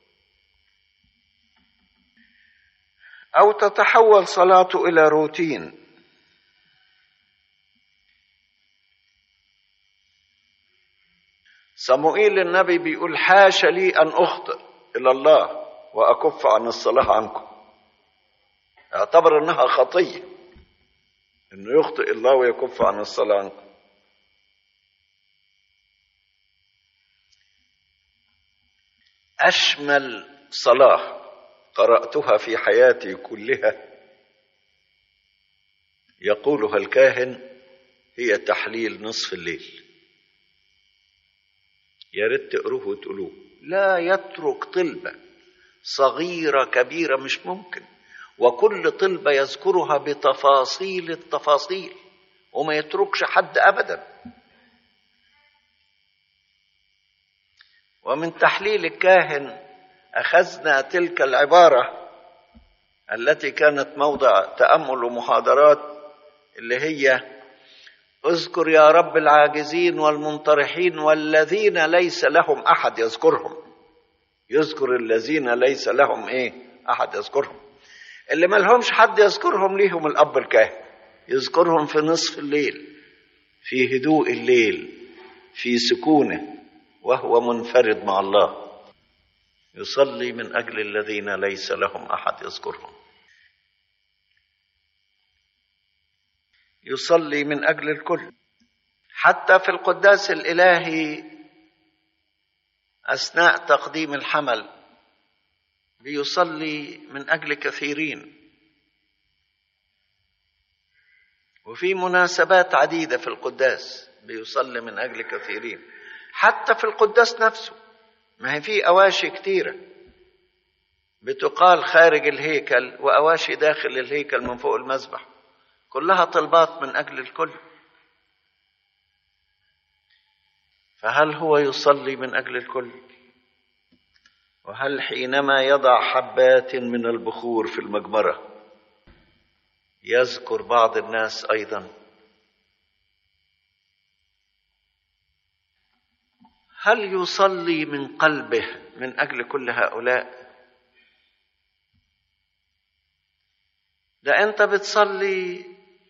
أو تتحول صلاته إلى روتين صموئيل النبي بيقول حاش لي أن أخطئ إلى الله وأكف عن الصلاة عنكم اعتبر أنها خطية أنه يخطئ الله ويكف عن الصلاة عنكم أشمل صلاة قرأتها في حياتي كلها يقولها الكاهن هي تحليل نصف الليل يا ريت تقروه وتقولوه لا يترك طلبة صغيرة كبيرة مش ممكن وكل طلبة يذكرها بتفاصيل التفاصيل وما يتركش حد أبدا ومن تحليل الكاهن أخذنا تلك العبارة التي كانت موضع تأمل ومحاضرات اللي هي اذكر يا رب العاجزين والمنطرحين والذين ليس لهم أحد يذكرهم يذكر الذين ليس لهم إيه أحد يذكرهم اللي ما لهمش حد يذكرهم ليهم الأب الكاهن يذكرهم في نصف الليل في هدوء الليل في سكونه وهو منفرد مع الله يصلي من اجل الذين ليس لهم احد يذكرهم يصلي من اجل الكل حتى في القداس الالهي اثناء تقديم الحمل بيصلي من اجل كثيرين وفي مناسبات عديده في القداس بيصلي من اجل كثيرين حتى في القداس نفسه ما هي في أواشي كتيرة بتقال خارج الهيكل وأواشي داخل الهيكل من فوق المذبح كلها طلبات من أجل الكل فهل هو يصلي من أجل الكل وهل حينما يضع حبات من البخور في المجمرة يذكر بعض الناس أيضا هل يصلي من قلبه من اجل كل هؤلاء ده انت بتصلي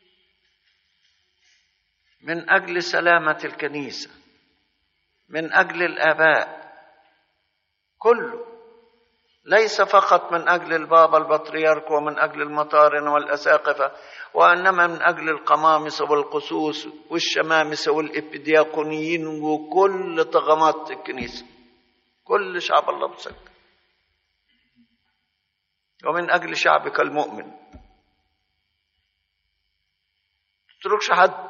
من اجل سلامه الكنيسه من اجل الاباء كله ليس فقط من اجل البابا البطريرك ومن اجل المطارن والاساقفه وانما من اجل القمامسه والقسوس والشمامسه والابدياقونيين وكل طغمات الكنيسه كل شعب الله مسك ومن اجل شعبك المؤمن تتركش حد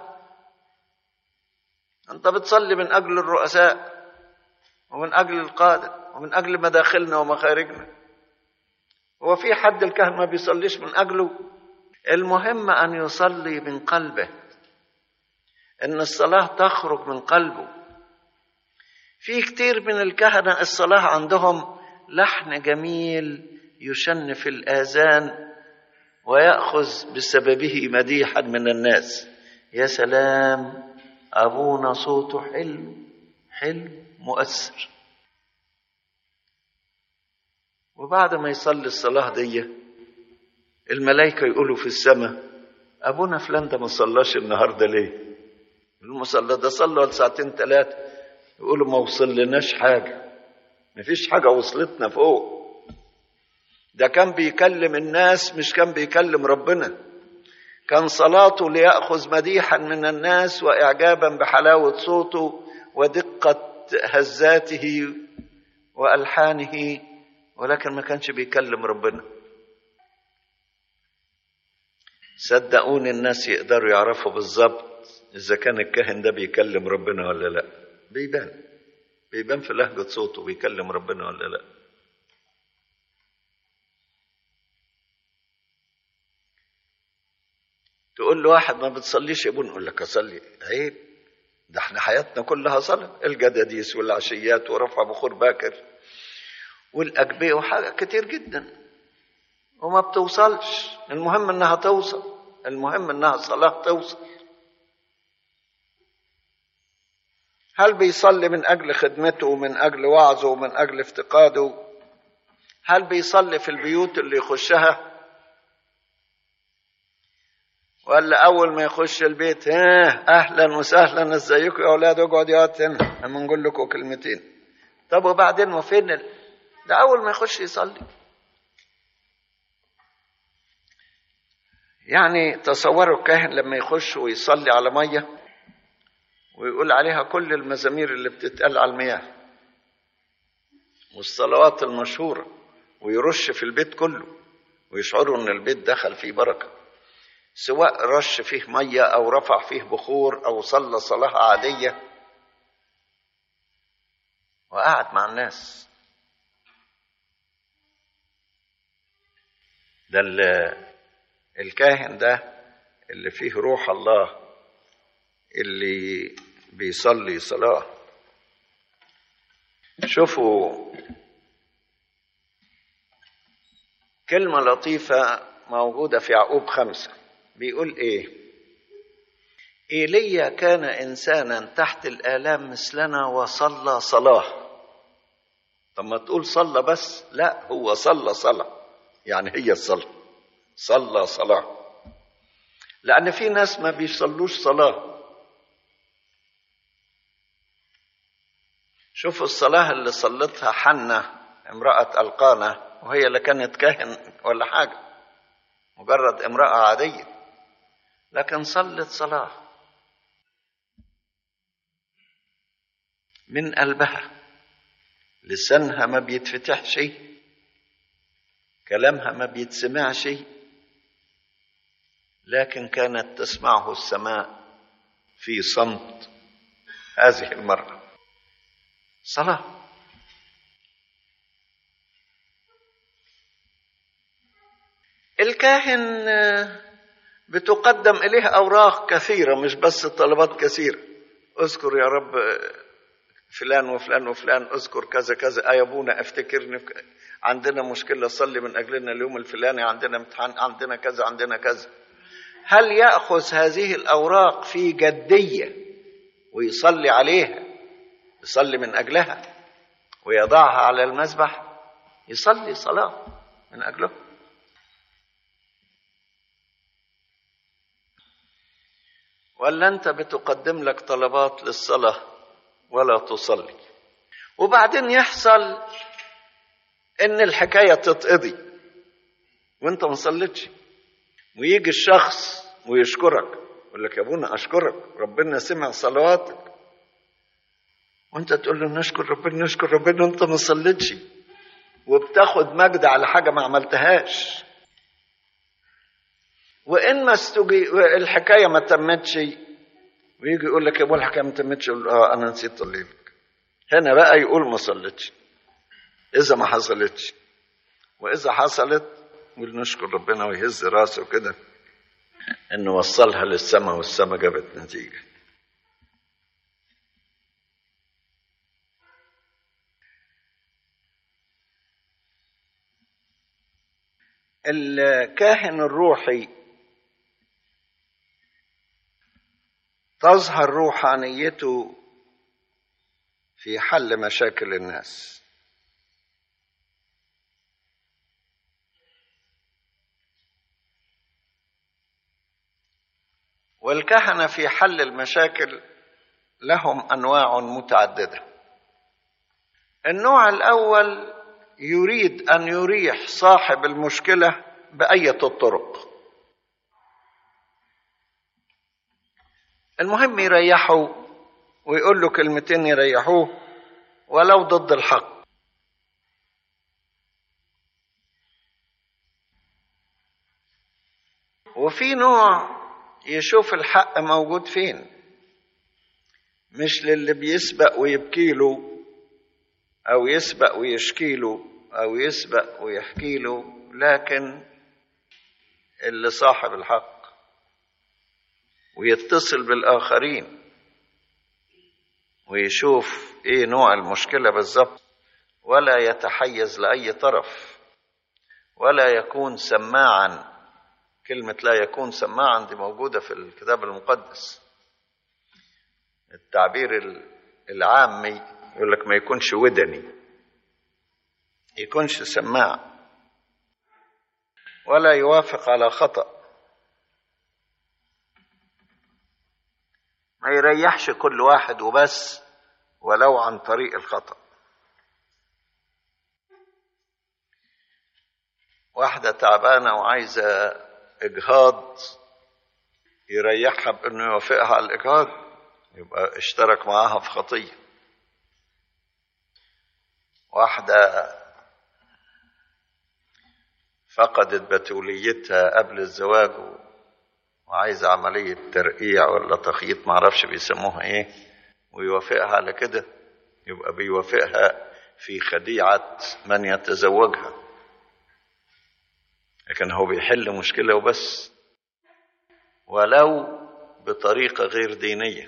انت بتصلي من اجل الرؤساء ومن اجل القاده ومن اجل مداخلنا ومخارجنا هو في حد الكهنه ما بيصليش من اجله المهم ان يصلي من قلبه ان الصلاه تخرج من قلبه في كتير من الكهنه الصلاه عندهم لحن جميل يشن في الاذان وياخذ بسببه مديحا من الناس يا سلام ابونا صوته حلو حلو مؤثر وبعد ما يصلي الصلاه دي الملائكة يقولوا في السماء أبونا فلان ده ما صلاش النهاردة ليه؟ المصلى ده صلى ساعتين ثلاثة يقولوا ما وصلناش حاجة ما فيش حاجة وصلتنا فوق ده كان بيكلم الناس مش كان بيكلم ربنا كان صلاته ليأخذ مديحا من الناس وإعجابا بحلاوة صوته ودقة هزاته وألحانه ولكن ما كانش بيكلم ربنا صدقوني الناس يقدروا يعرفوا بالظبط إذا كان الكاهن ده بيكلم ربنا ولا لا بيبان بيبان في لهجة صوته بيكلم ربنا ولا لا تقول له واحد ما بتصليش يا ابونا يقول لك اصلي عيب ده احنا حياتنا كلها صلاة الجداديس والعشيات ورفع بخور باكر والأجبية وحاجة كتير جدا وما بتوصلش المهم انها توصل المهم انها الصلاة توصل هل بيصلي من أجل خدمته ومن أجل وعظه ومن أجل افتقاده هل بيصلي في البيوت اللي يخشها ولا أول ما يخش البيت ها أهلا وسهلا ازيكم يا أولاد اقعد يا هنا أما نقول لكم كلمتين طب وبعدين وفين ال... ده أول ما يخش يصلي يعني تصوروا الكاهن لما يخش ويصلي على ميه ويقول عليها كل المزامير اللي بتتقال على المياه والصلوات المشهورة ويرش في البيت كله ويشعروا ان البيت دخل فيه بركة سواء رش فيه مية او رفع فيه بخور او صلى صلاة عادية وقعد مع الناس ده الكاهن ده اللي فيه روح الله اللي بيصلي صلاة شوفوا كلمة لطيفة موجودة في يعقوب خمسة بيقول ايه ايليا كان انسانا تحت الالام مثلنا وصلى صلاه طب ما تقول صلى بس لا هو صلى صلاه يعني هي الصلاه صلى صلاه لان في ناس ما بيصلوش صلاه شوفوا الصلاه اللي صلتها حنة امراه القانه وهي لا كانت كاهن ولا حاجه مجرد امراه عاديه لكن صلت صلاه من قلبها لسانها ما بيتفتحش كلامها ما بيتسمعش لكن كانت تسمعه السماء في صمت هذه المرة صلاة الكاهن بتقدم إليه أوراق كثيرة مش بس طلبات كثيرة اذكر يا رب فلان وفلان وفلان اذكر كذا كذا يا ابونا افتكرني عندنا مشكلة صلي من أجلنا اليوم الفلاني عندنا امتحان عندنا كذا عندنا كذا هل يأخذ هذه الأوراق في جدية ويصلي عليها يصلي من أجلها ويضعها على المذبح يصلي صلاة من أجله ولا أنت بتقدم لك طلبات للصلاة ولا تصلي وبعدين يحصل ان الحكايه تتقضي وانت ما صليتش ويجي الشخص ويشكرك يقول لك يا ابونا اشكرك ربنا سمع صلواتك وانت تقول له نشكر ربنا نشكر ربنا انت ما صليتش وبتاخد مجد على حاجه ما عملتهاش وان ما استجي الحكايه ما تمتش ويجي يقول لك يا ابو الحكايه ما تمتش يقول اه انا نسيت اصلي لك هنا بقى يقول ما صليتش اذا ما حصلتش واذا حصلت يقول نشكر ربنا ويهز راسه كده انه وصلها للسماء والسماء جابت نتيجه الكاهن الروحي تظهر روحانيته في حل مشاكل الناس والكهنه في حل المشاكل لهم انواع متعدده النوع الاول يريد ان يريح صاحب المشكله بايه الطرق المهم يريحه ويقول له كلمتين يريحوه ولو ضد الحق وفي نوع يشوف الحق موجود فين مش للي بيسبق ويبكي له او يسبق ويشكي له او يسبق ويحكي له لكن اللي صاحب الحق ويتصل بالاخرين ويشوف ايه نوع المشكله بالظبط ولا يتحيز لاي طرف ولا يكون سماعا كلمه لا يكون سماعا دي موجوده في الكتاب المقدس التعبير العامي يقول لك ما يكونش ودني يكونش سماع ولا يوافق على خطأ ما يريحش كل واحد وبس ولو عن طريق الخطأ واحدة تعبانة وعايزة إجهاض يريحها بأنه يوافقها على الإجهاض يبقى اشترك معاها في خطية واحدة فقدت بتوليتها قبل الزواج وعايزة عملية ترقيع ولا تخييط معرفش بيسموها ايه ويوافقها على كده يبقى بيوافقها في خديعة من يتزوجها لكن هو بيحل مشكلة وبس ولو بطريقة غير دينية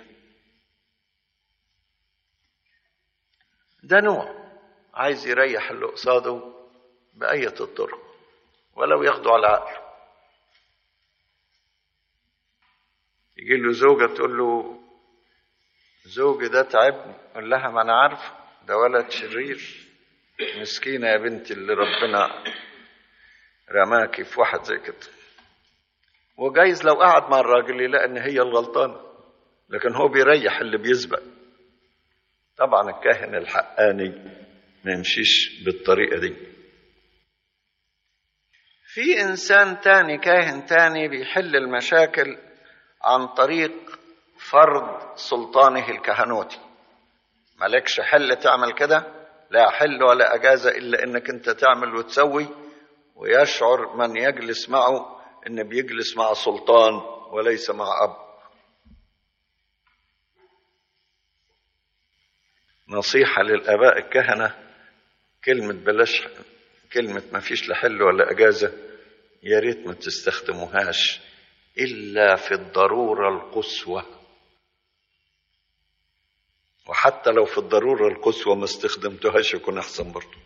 ده نوع عايز يريح اللي قصاده بأية الطرق ولو ياخده على عقله يجي له زوجة تقول له زوجي ده تعبني يقول لها ما أنا عارف ده ولد شرير مسكينة يا بنتي اللي ربنا رماكي في واحد زي كده وجايز لو قعد مع الراجل يلاقي ان هي الغلطانه لكن هو بيريح اللي بيسبق طبعا الكاهن الحقاني ما يمشيش بالطريقه دي في انسان تاني كاهن تاني بيحل المشاكل عن طريق فرض سلطانه الكهنوتي مالكش حل تعمل كده لا حل ولا اجازه الا انك انت تعمل وتسوي ويشعر من يجلس معه ان بيجلس مع سلطان وليس مع اب نصيحة للآباء الكهنة كلمة بلاش كلمة ما فيش لا حل ولا أجازة يا ريت ما تستخدموهاش إلا في الضرورة القصوى وحتى لو في الضرورة القصوى ما استخدمتوهاش يكون أحسن برضه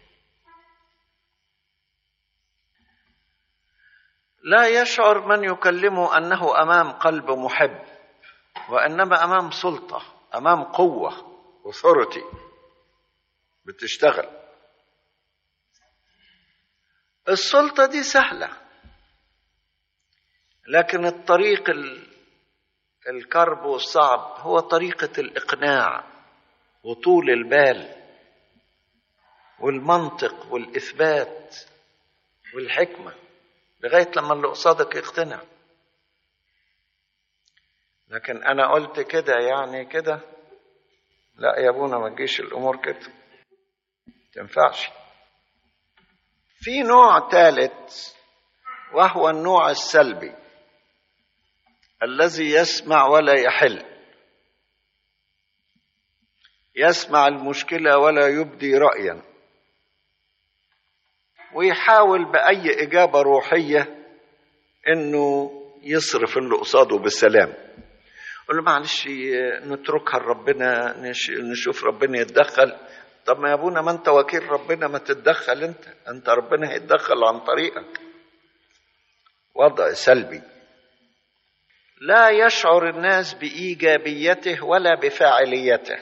لا يشعر من يكلمه انه امام قلب محب وانما امام سلطه امام قوه authority بتشتغل السلطه دي سهله لكن الطريق الكرب والصعب هو طريقه الاقناع وطول البال والمنطق والاثبات والحكمه لغايه لما اللي قصادك يقتنع لكن انا قلت كده يعني كده لا يا ابونا ما تجيش الامور كده تنفعش في نوع ثالث وهو النوع السلبي الذي يسمع ولا يحل يسمع المشكله ولا يبدي رايا ويحاول بأي إجابة روحية إنه يصرف اللي قصاده بالسلام يقول له معلش نتركها لربنا نشوف ربنا يتدخل طب ما يا ابونا ما انت وكيل ربنا ما تتدخل انت انت ربنا هيتدخل عن طريقك وضع سلبي لا يشعر الناس بايجابيته ولا بفاعليته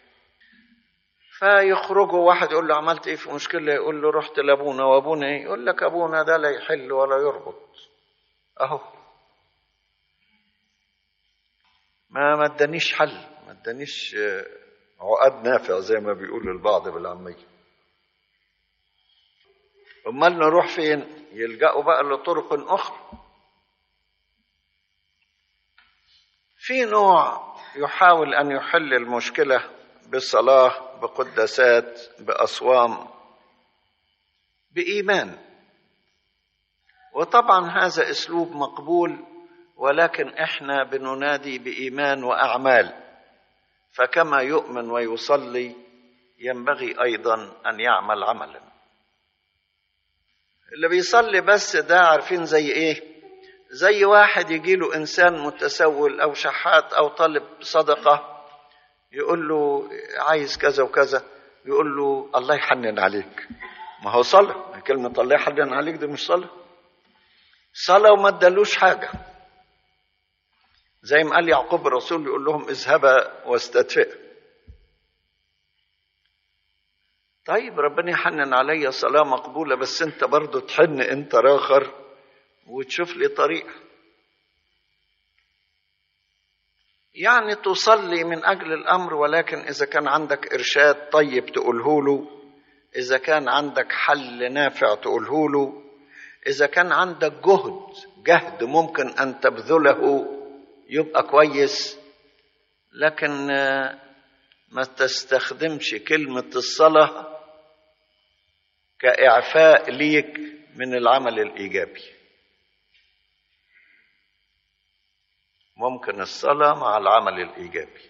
فيخرجوا واحد يقول له عملت ايه في مشكله يقول له رحت لابونا وابونا ايه يقول لك ابونا ده لا يحل ولا يربط اهو ما ما ادانيش حل ما ادانيش عقد نافع زي ما بيقول البعض بالعاميه امال نروح فين يلجأوا بقى لطرق اخرى في نوع يحاول ان يحل المشكله بصلاه بقداسات باصوام بايمان وطبعا هذا اسلوب مقبول ولكن احنا بننادي بايمان واعمال فكما يؤمن ويصلي ينبغي ايضا ان يعمل عملا اللي بيصلي بس ده عارفين زي ايه زي واحد يجي له انسان متسول او شحات او طالب صدقه يقول له عايز كذا وكذا يقول له الله يحنن عليك ما هو صلاة كلمة الله يحنن عليك دي مش صلاة صلاة وما ادالوش حاجة زي ما قال يعقوب الرسول يقول لهم اذهبا واستدفئ طيب ربنا يحنن عليا صلاة مقبولة بس انت برضو تحن انت راخر وتشوف لي طريقة يعني تصلي من أجل الأمر ولكن إذا كان عندك إرشاد طيب تقوله له إذا كان عندك حل نافع تقوله له إذا كان عندك جهد جهد ممكن أن تبذله يبقى كويس لكن ما تستخدمش كلمة الصلاة كإعفاء ليك من العمل الإيجابي ممكن الصلاة مع العمل الإيجابي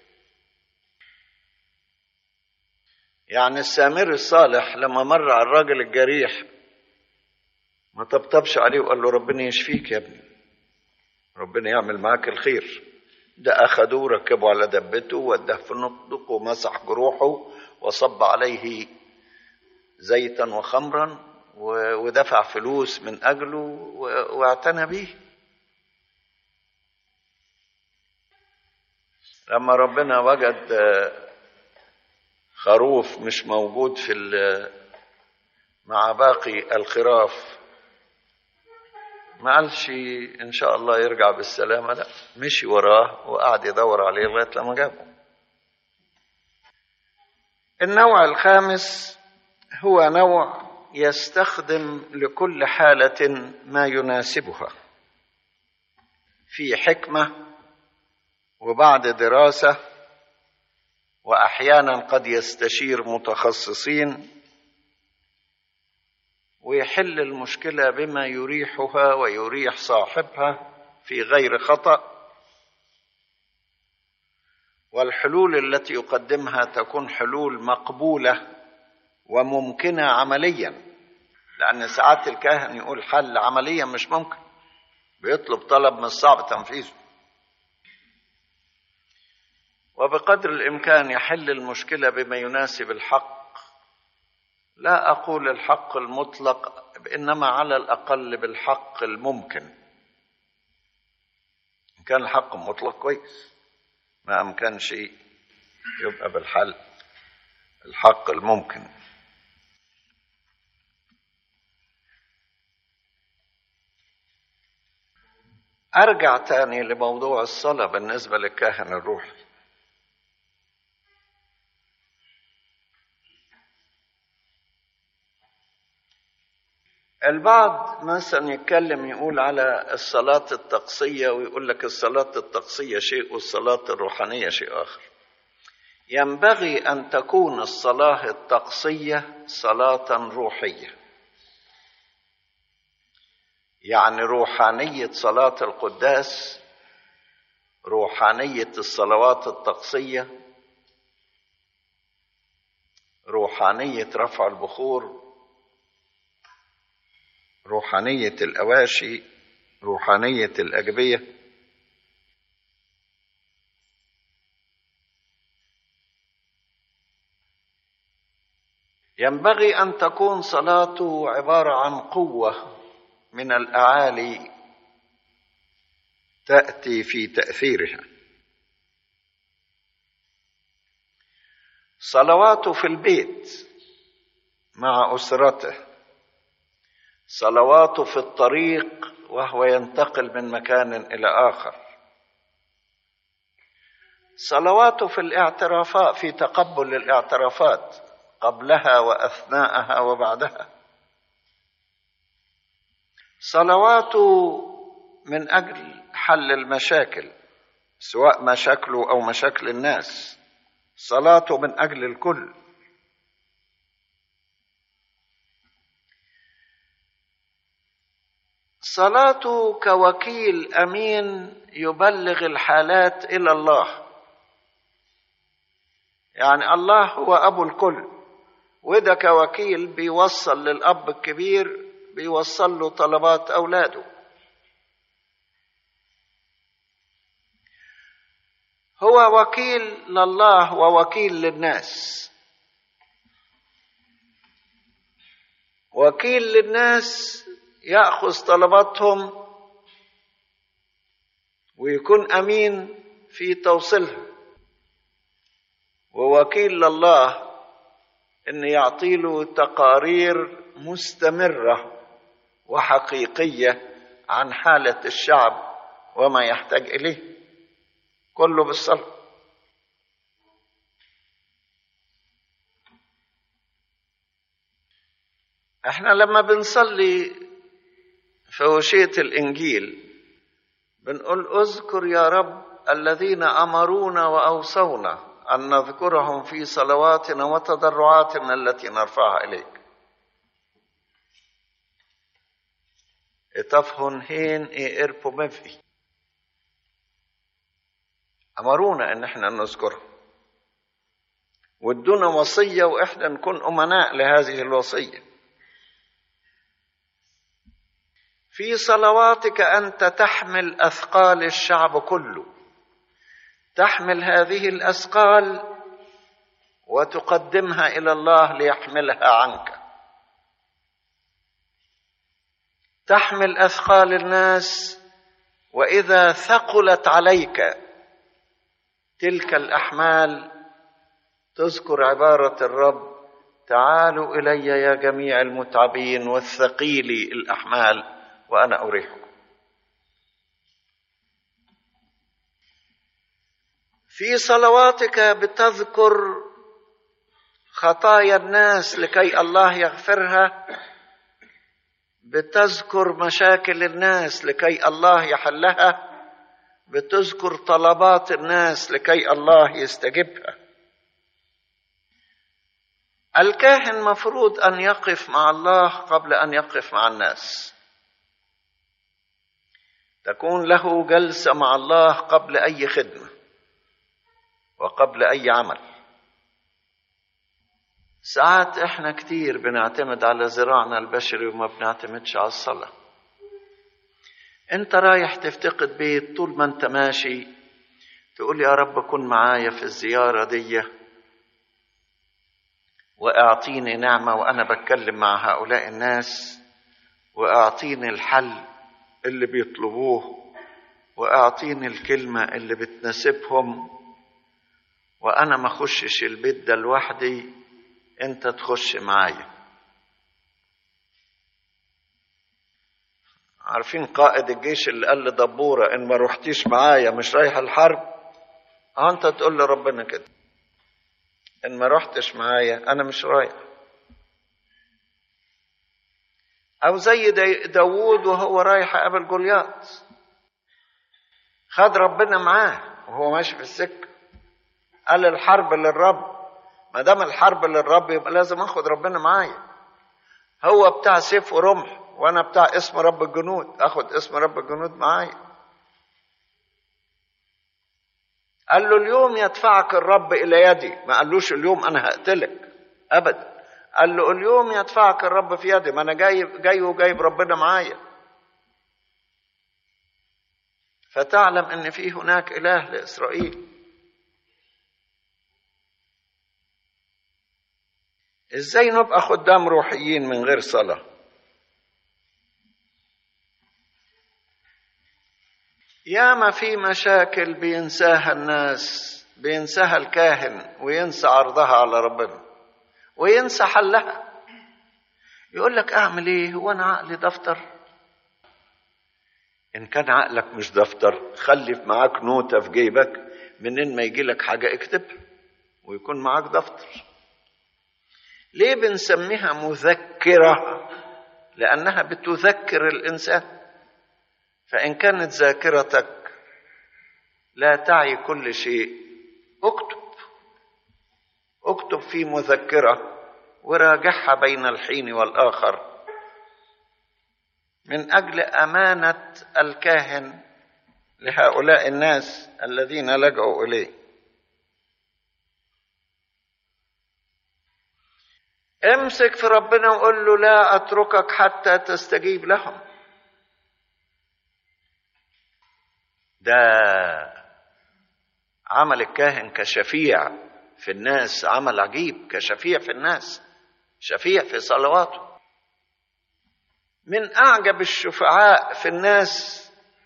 يعني السامر الصالح لما مر على الراجل الجريح ما طبطبش عليه وقال له ربنا يشفيك يا ابني ربنا يعمل معاك الخير ده أخدوه ركبوا على دبته وداه في النطق ومسح جروحه وصب عليه زيتا وخمرا ودفع فلوس من أجله واعتنى به لما ربنا وجد خروف مش موجود في مع باقي الخراف ما قالش ان شاء الله يرجع بالسلامه لا مشي وراه وقعد يدور عليه لغايه لما جابه النوع الخامس هو نوع يستخدم لكل حاله ما يناسبها في حكمه وبعد دراسه واحيانا قد يستشير متخصصين ويحل المشكله بما يريحها ويريح صاحبها في غير خطا والحلول التي يقدمها تكون حلول مقبوله وممكنه عمليا لان ساعات الكاهن يقول حل عمليا مش ممكن بيطلب طلب من الصعب تنفيذه وبقدر الامكان يحل المشكله بما يناسب الحق لا اقول الحق المطلق انما على الاقل بالحق الممكن ان كان الحق مطلق كويس ما امكنش يبقى بالحل الحق الممكن ارجع تاني لموضوع الصلاه بالنسبه للكاهن الروحي البعض مثلا يتكلم يقول على الصلاة التقصية ويقول لك الصلاة التقصية شيء والصلاة الروحانية شيء آخر ينبغي أن تكون الصلاة التقصية صلاة روحية يعني روحانية صلاة القداس روحانية الصلوات التقصية روحانية رفع البخور روحانية الأواشي روحانية الأجبية ينبغي أن تكون صلاته عبارة عن قوة من الأعالي تأتي في تأثيرها صلواته في البيت مع أسرته صلواته في الطريق وهو ينتقل من مكان الى اخر صلواته في الاعترافات في تقبل الاعترافات قبلها واثناءها وبعدها صلواته من اجل حل المشاكل سواء مشاكله او مشاكل الناس صلاته من اجل الكل صلاته كوكيل امين يبلغ الحالات الى الله يعني الله هو ابو الكل وده كوكيل بيوصل للاب الكبير بيوصل له طلبات اولاده هو وكيل لله ووكيل للناس وكيل للناس ياخذ طلباتهم ويكون امين في توصيلها ووكيل لله ان يعطي له تقارير مستمره وحقيقيه عن حاله الشعب وما يحتاج اليه كله بالصلاه احنا لما بنصلي في وشية الإنجيل بنقول اذكر يا رب الذين أمرونا وأوصونا أن نذكرهم في صلواتنا وتضرعاتنا التي نرفعها إليك اتفهن هين اي اربو مفي أمرونا إن احنا نذكرهم وادونا وصية وإحنا نكون أمناء لهذه الوصية في صلواتك انت تحمل اثقال الشعب كله تحمل هذه الاثقال وتقدمها الى الله ليحملها عنك تحمل اثقال الناس واذا ثقلت عليك تلك الاحمال تذكر عباره الرب تعالوا الي يا جميع المتعبين والثقيلي الاحمال وانا اريحكم في صلواتك بتذكر خطايا الناس لكي الله يغفرها بتذكر مشاكل الناس لكي الله يحلها بتذكر طلبات الناس لكي الله يستجبها الكاهن مفروض ان يقف مع الله قبل ان يقف مع الناس تكون له جلسه مع الله قبل اي خدمه وقبل اي عمل ساعات احنا كتير بنعتمد على ذراعنا البشري وما بنعتمدش على الصلاه انت رايح تفتقد بيت طول ما انت ماشي تقول يا رب كن معايا في الزياره دي واعطيني نعمه وانا بتكلم مع هؤلاء الناس واعطيني الحل اللي بيطلبوه واعطيني الكلمه اللي بتناسبهم وانا ما اخشش البيت ده لوحدي انت تخش معايا عارفين قائد الجيش اللي قال لدبوره ان ما رحتيش معايا مش رايح الحرب اه انت تقول لربنا كده ان ما رحتش معايا انا مش رايح او زي داوود وهو رايح قابل جولياط خد ربنا معاه وهو ماشي في السكه قال الحرب للرب ما دام الحرب للرب يبقى لازم اخد ربنا معايا هو بتاع سيف ورمح وانا بتاع اسم رب الجنود اخد اسم رب الجنود معايا قال له اليوم يدفعك الرب الى يدي ما قالوش اليوم انا هقتلك ابدا قال له اليوم يدفعك الرب في يدي ما انا جايب جاي وجايب ربنا معايا فتعلم ان في هناك اله لاسرائيل ازاي نبقى خدام روحيين من غير صلاه ياما في مشاكل بينساها الناس بينساها الكاهن وينسى عرضها على ربنا وينسى حلها يقول لك اعمل ايه هو انا عقلي دفتر ان كان عقلك مش دفتر خلي معاك نوتة في جيبك منين ما يجي لك حاجة اكتبها ويكون معاك دفتر ليه بنسميها مذكرة لأنها بتذكر الإنسان فإن كانت ذاكرتك لا تعي كل شيء اكتب اكتب في مذكرة وراجعها بين الحين والآخر من أجل أمانة الكاهن لهؤلاء الناس الذين لجأوا إليه امسك في ربنا وقول له لا أتركك حتى تستجيب لهم ده عمل الكاهن كشفيع في الناس عمل عجيب كشفيع في الناس شفيع في صلواته من اعجب الشفعاء في الناس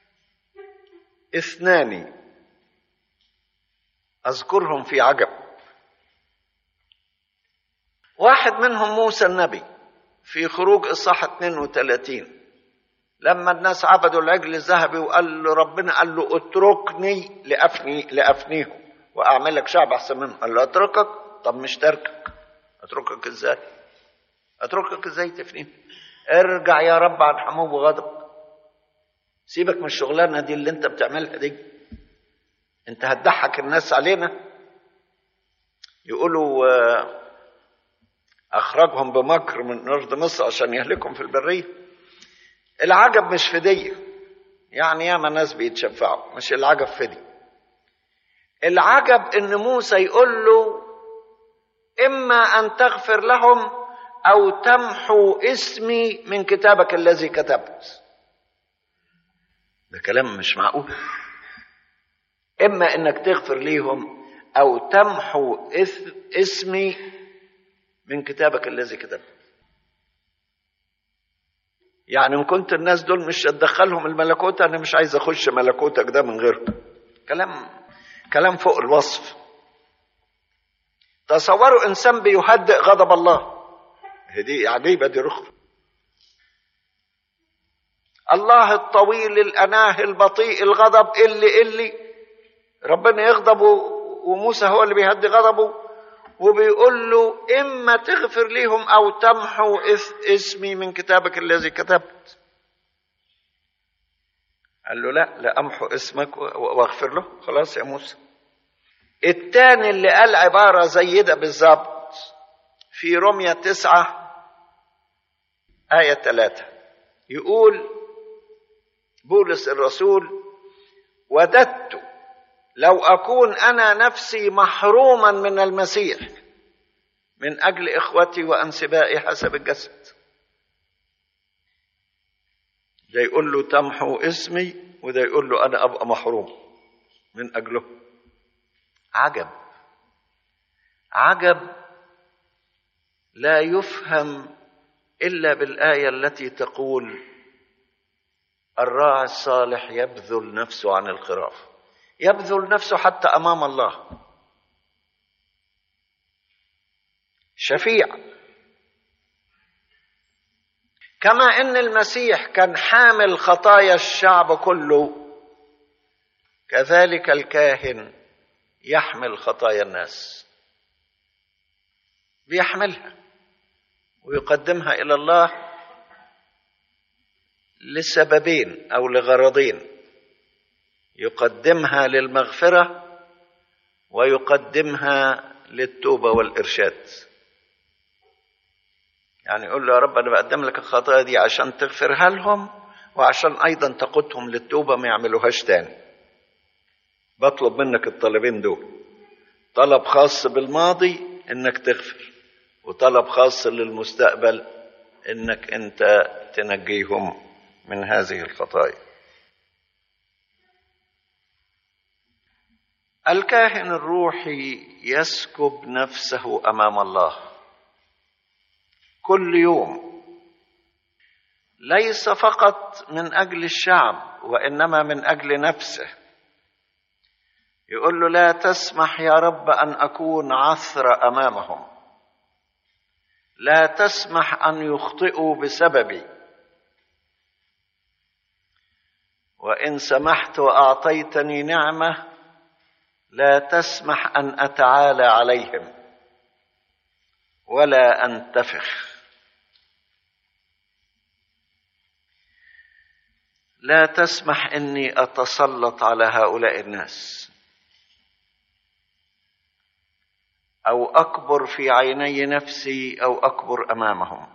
اثنان اذكرهم في عجب واحد منهم موسى النبي في خروج إصحاح 32 لما الناس عبدوا العجل الذهبي وقال له ربنا قال له اتركني لأفني لأفنيهم وأعملك شعب أحسن منهم قال له أتركك طب مش تركك أتركك إزاي أتركك إزاي تفنيهم ارجع يا رب عن حموم وغضب سيبك من الشغلانة دي اللي انت بتعملها دي انت هتضحك الناس علينا يقولوا أخرجهم بمكر من أرض مصر عشان يهلكهم في البرية العجب مش في دي يعني ياما ناس بيتشفعوا مش العجب في دي العجب ان موسى يقول له اما ان تغفر لهم او تمحو اسمي من كتابك الذي كتبت ده كلام مش معقول اما انك تغفر ليهم او تمحو اسمي من كتابك الذي كتبت يعني ان كنت الناس دول مش هتدخلهم الملكوت انا مش عايز اخش ملكوتك ده من غيرهم كلام كلام فوق الوصف تصوروا انسان بيهدئ غضب الله دي عجيبه دي رخ الله الطويل الاناه البطيء الغضب اللي اللي ربنا يغضب وموسى هو اللي بيهدي غضبه وبيقول له إما تغفر ليهم أو تمحو اسمي من كتابك الذي كتبت قال له لا لا أمحو اسمك واغفر له خلاص يا موسى التاني اللي قال عبارة زي ده بالظبط في رمية تسعة آية ثلاثة يقول بولس الرسول وددت لو اكون انا نفسي محروما من المسيح من اجل اخوتي وانسبائي حسب الجسد ده يقول له تمحو اسمي وده يقول له انا ابقى محروم من اجله عجب عجب لا يفهم الا بالايه التي تقول الراعي الصالح يبذل نفسه عن الخراف يبذل نفسه حتى امام الله شفيع كما ان المسيح كان حامل خطايا الشعب كله كذلك الكاهن يحمل خطايا الناس بيحملها ويقدمها الى الله لسببين او لغرضين يقدمها للمغفره ويقدمها للتوبه والارشاد يعني يقول له يا رب انا بقدم لك الخطايا دي عشان تغفرها لهم وعشان ايضا تقودهم للتوبه ما يعملوهاش تاني بطلب منك الطلبين دول طلب خاص بالماضي انك تغفر وطلب خاص للمستقبل انك انت تنجيهم من هذه الخطايا الكاهن الروحي يسكب نفسه امام الله كل يوم ليس فقط من اجل الشعب وانما من اجل نفسه يقول له لا تسمح يا رب ان اكون عثر امامهم لا تسمح ان يخطئوا بسببي وان سمحت واعطيتني نعمه لا تسمح ان اتعالى عليهم ولا انتفخ لا تسمح اني اتسلط على هؤلاء الناس او اكبر في عيني نفسي او اكبر امامهم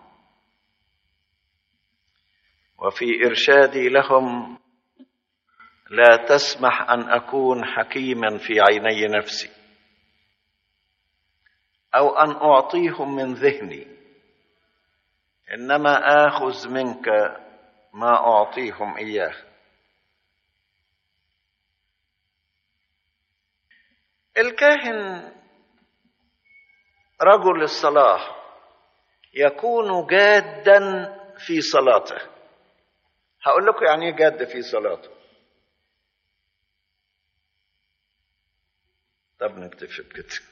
وفي ارشادي لهم لا تسمح ان اكون حكيما في عيني نفسي او ان اعطيهم من ذهني انما اخذ منك ما اعطيهم اياه الكاهن رجل الصلاه يكون جادا في صلاته هقول لكم يعني ايه جاد في صلاته طب نكتفي بكده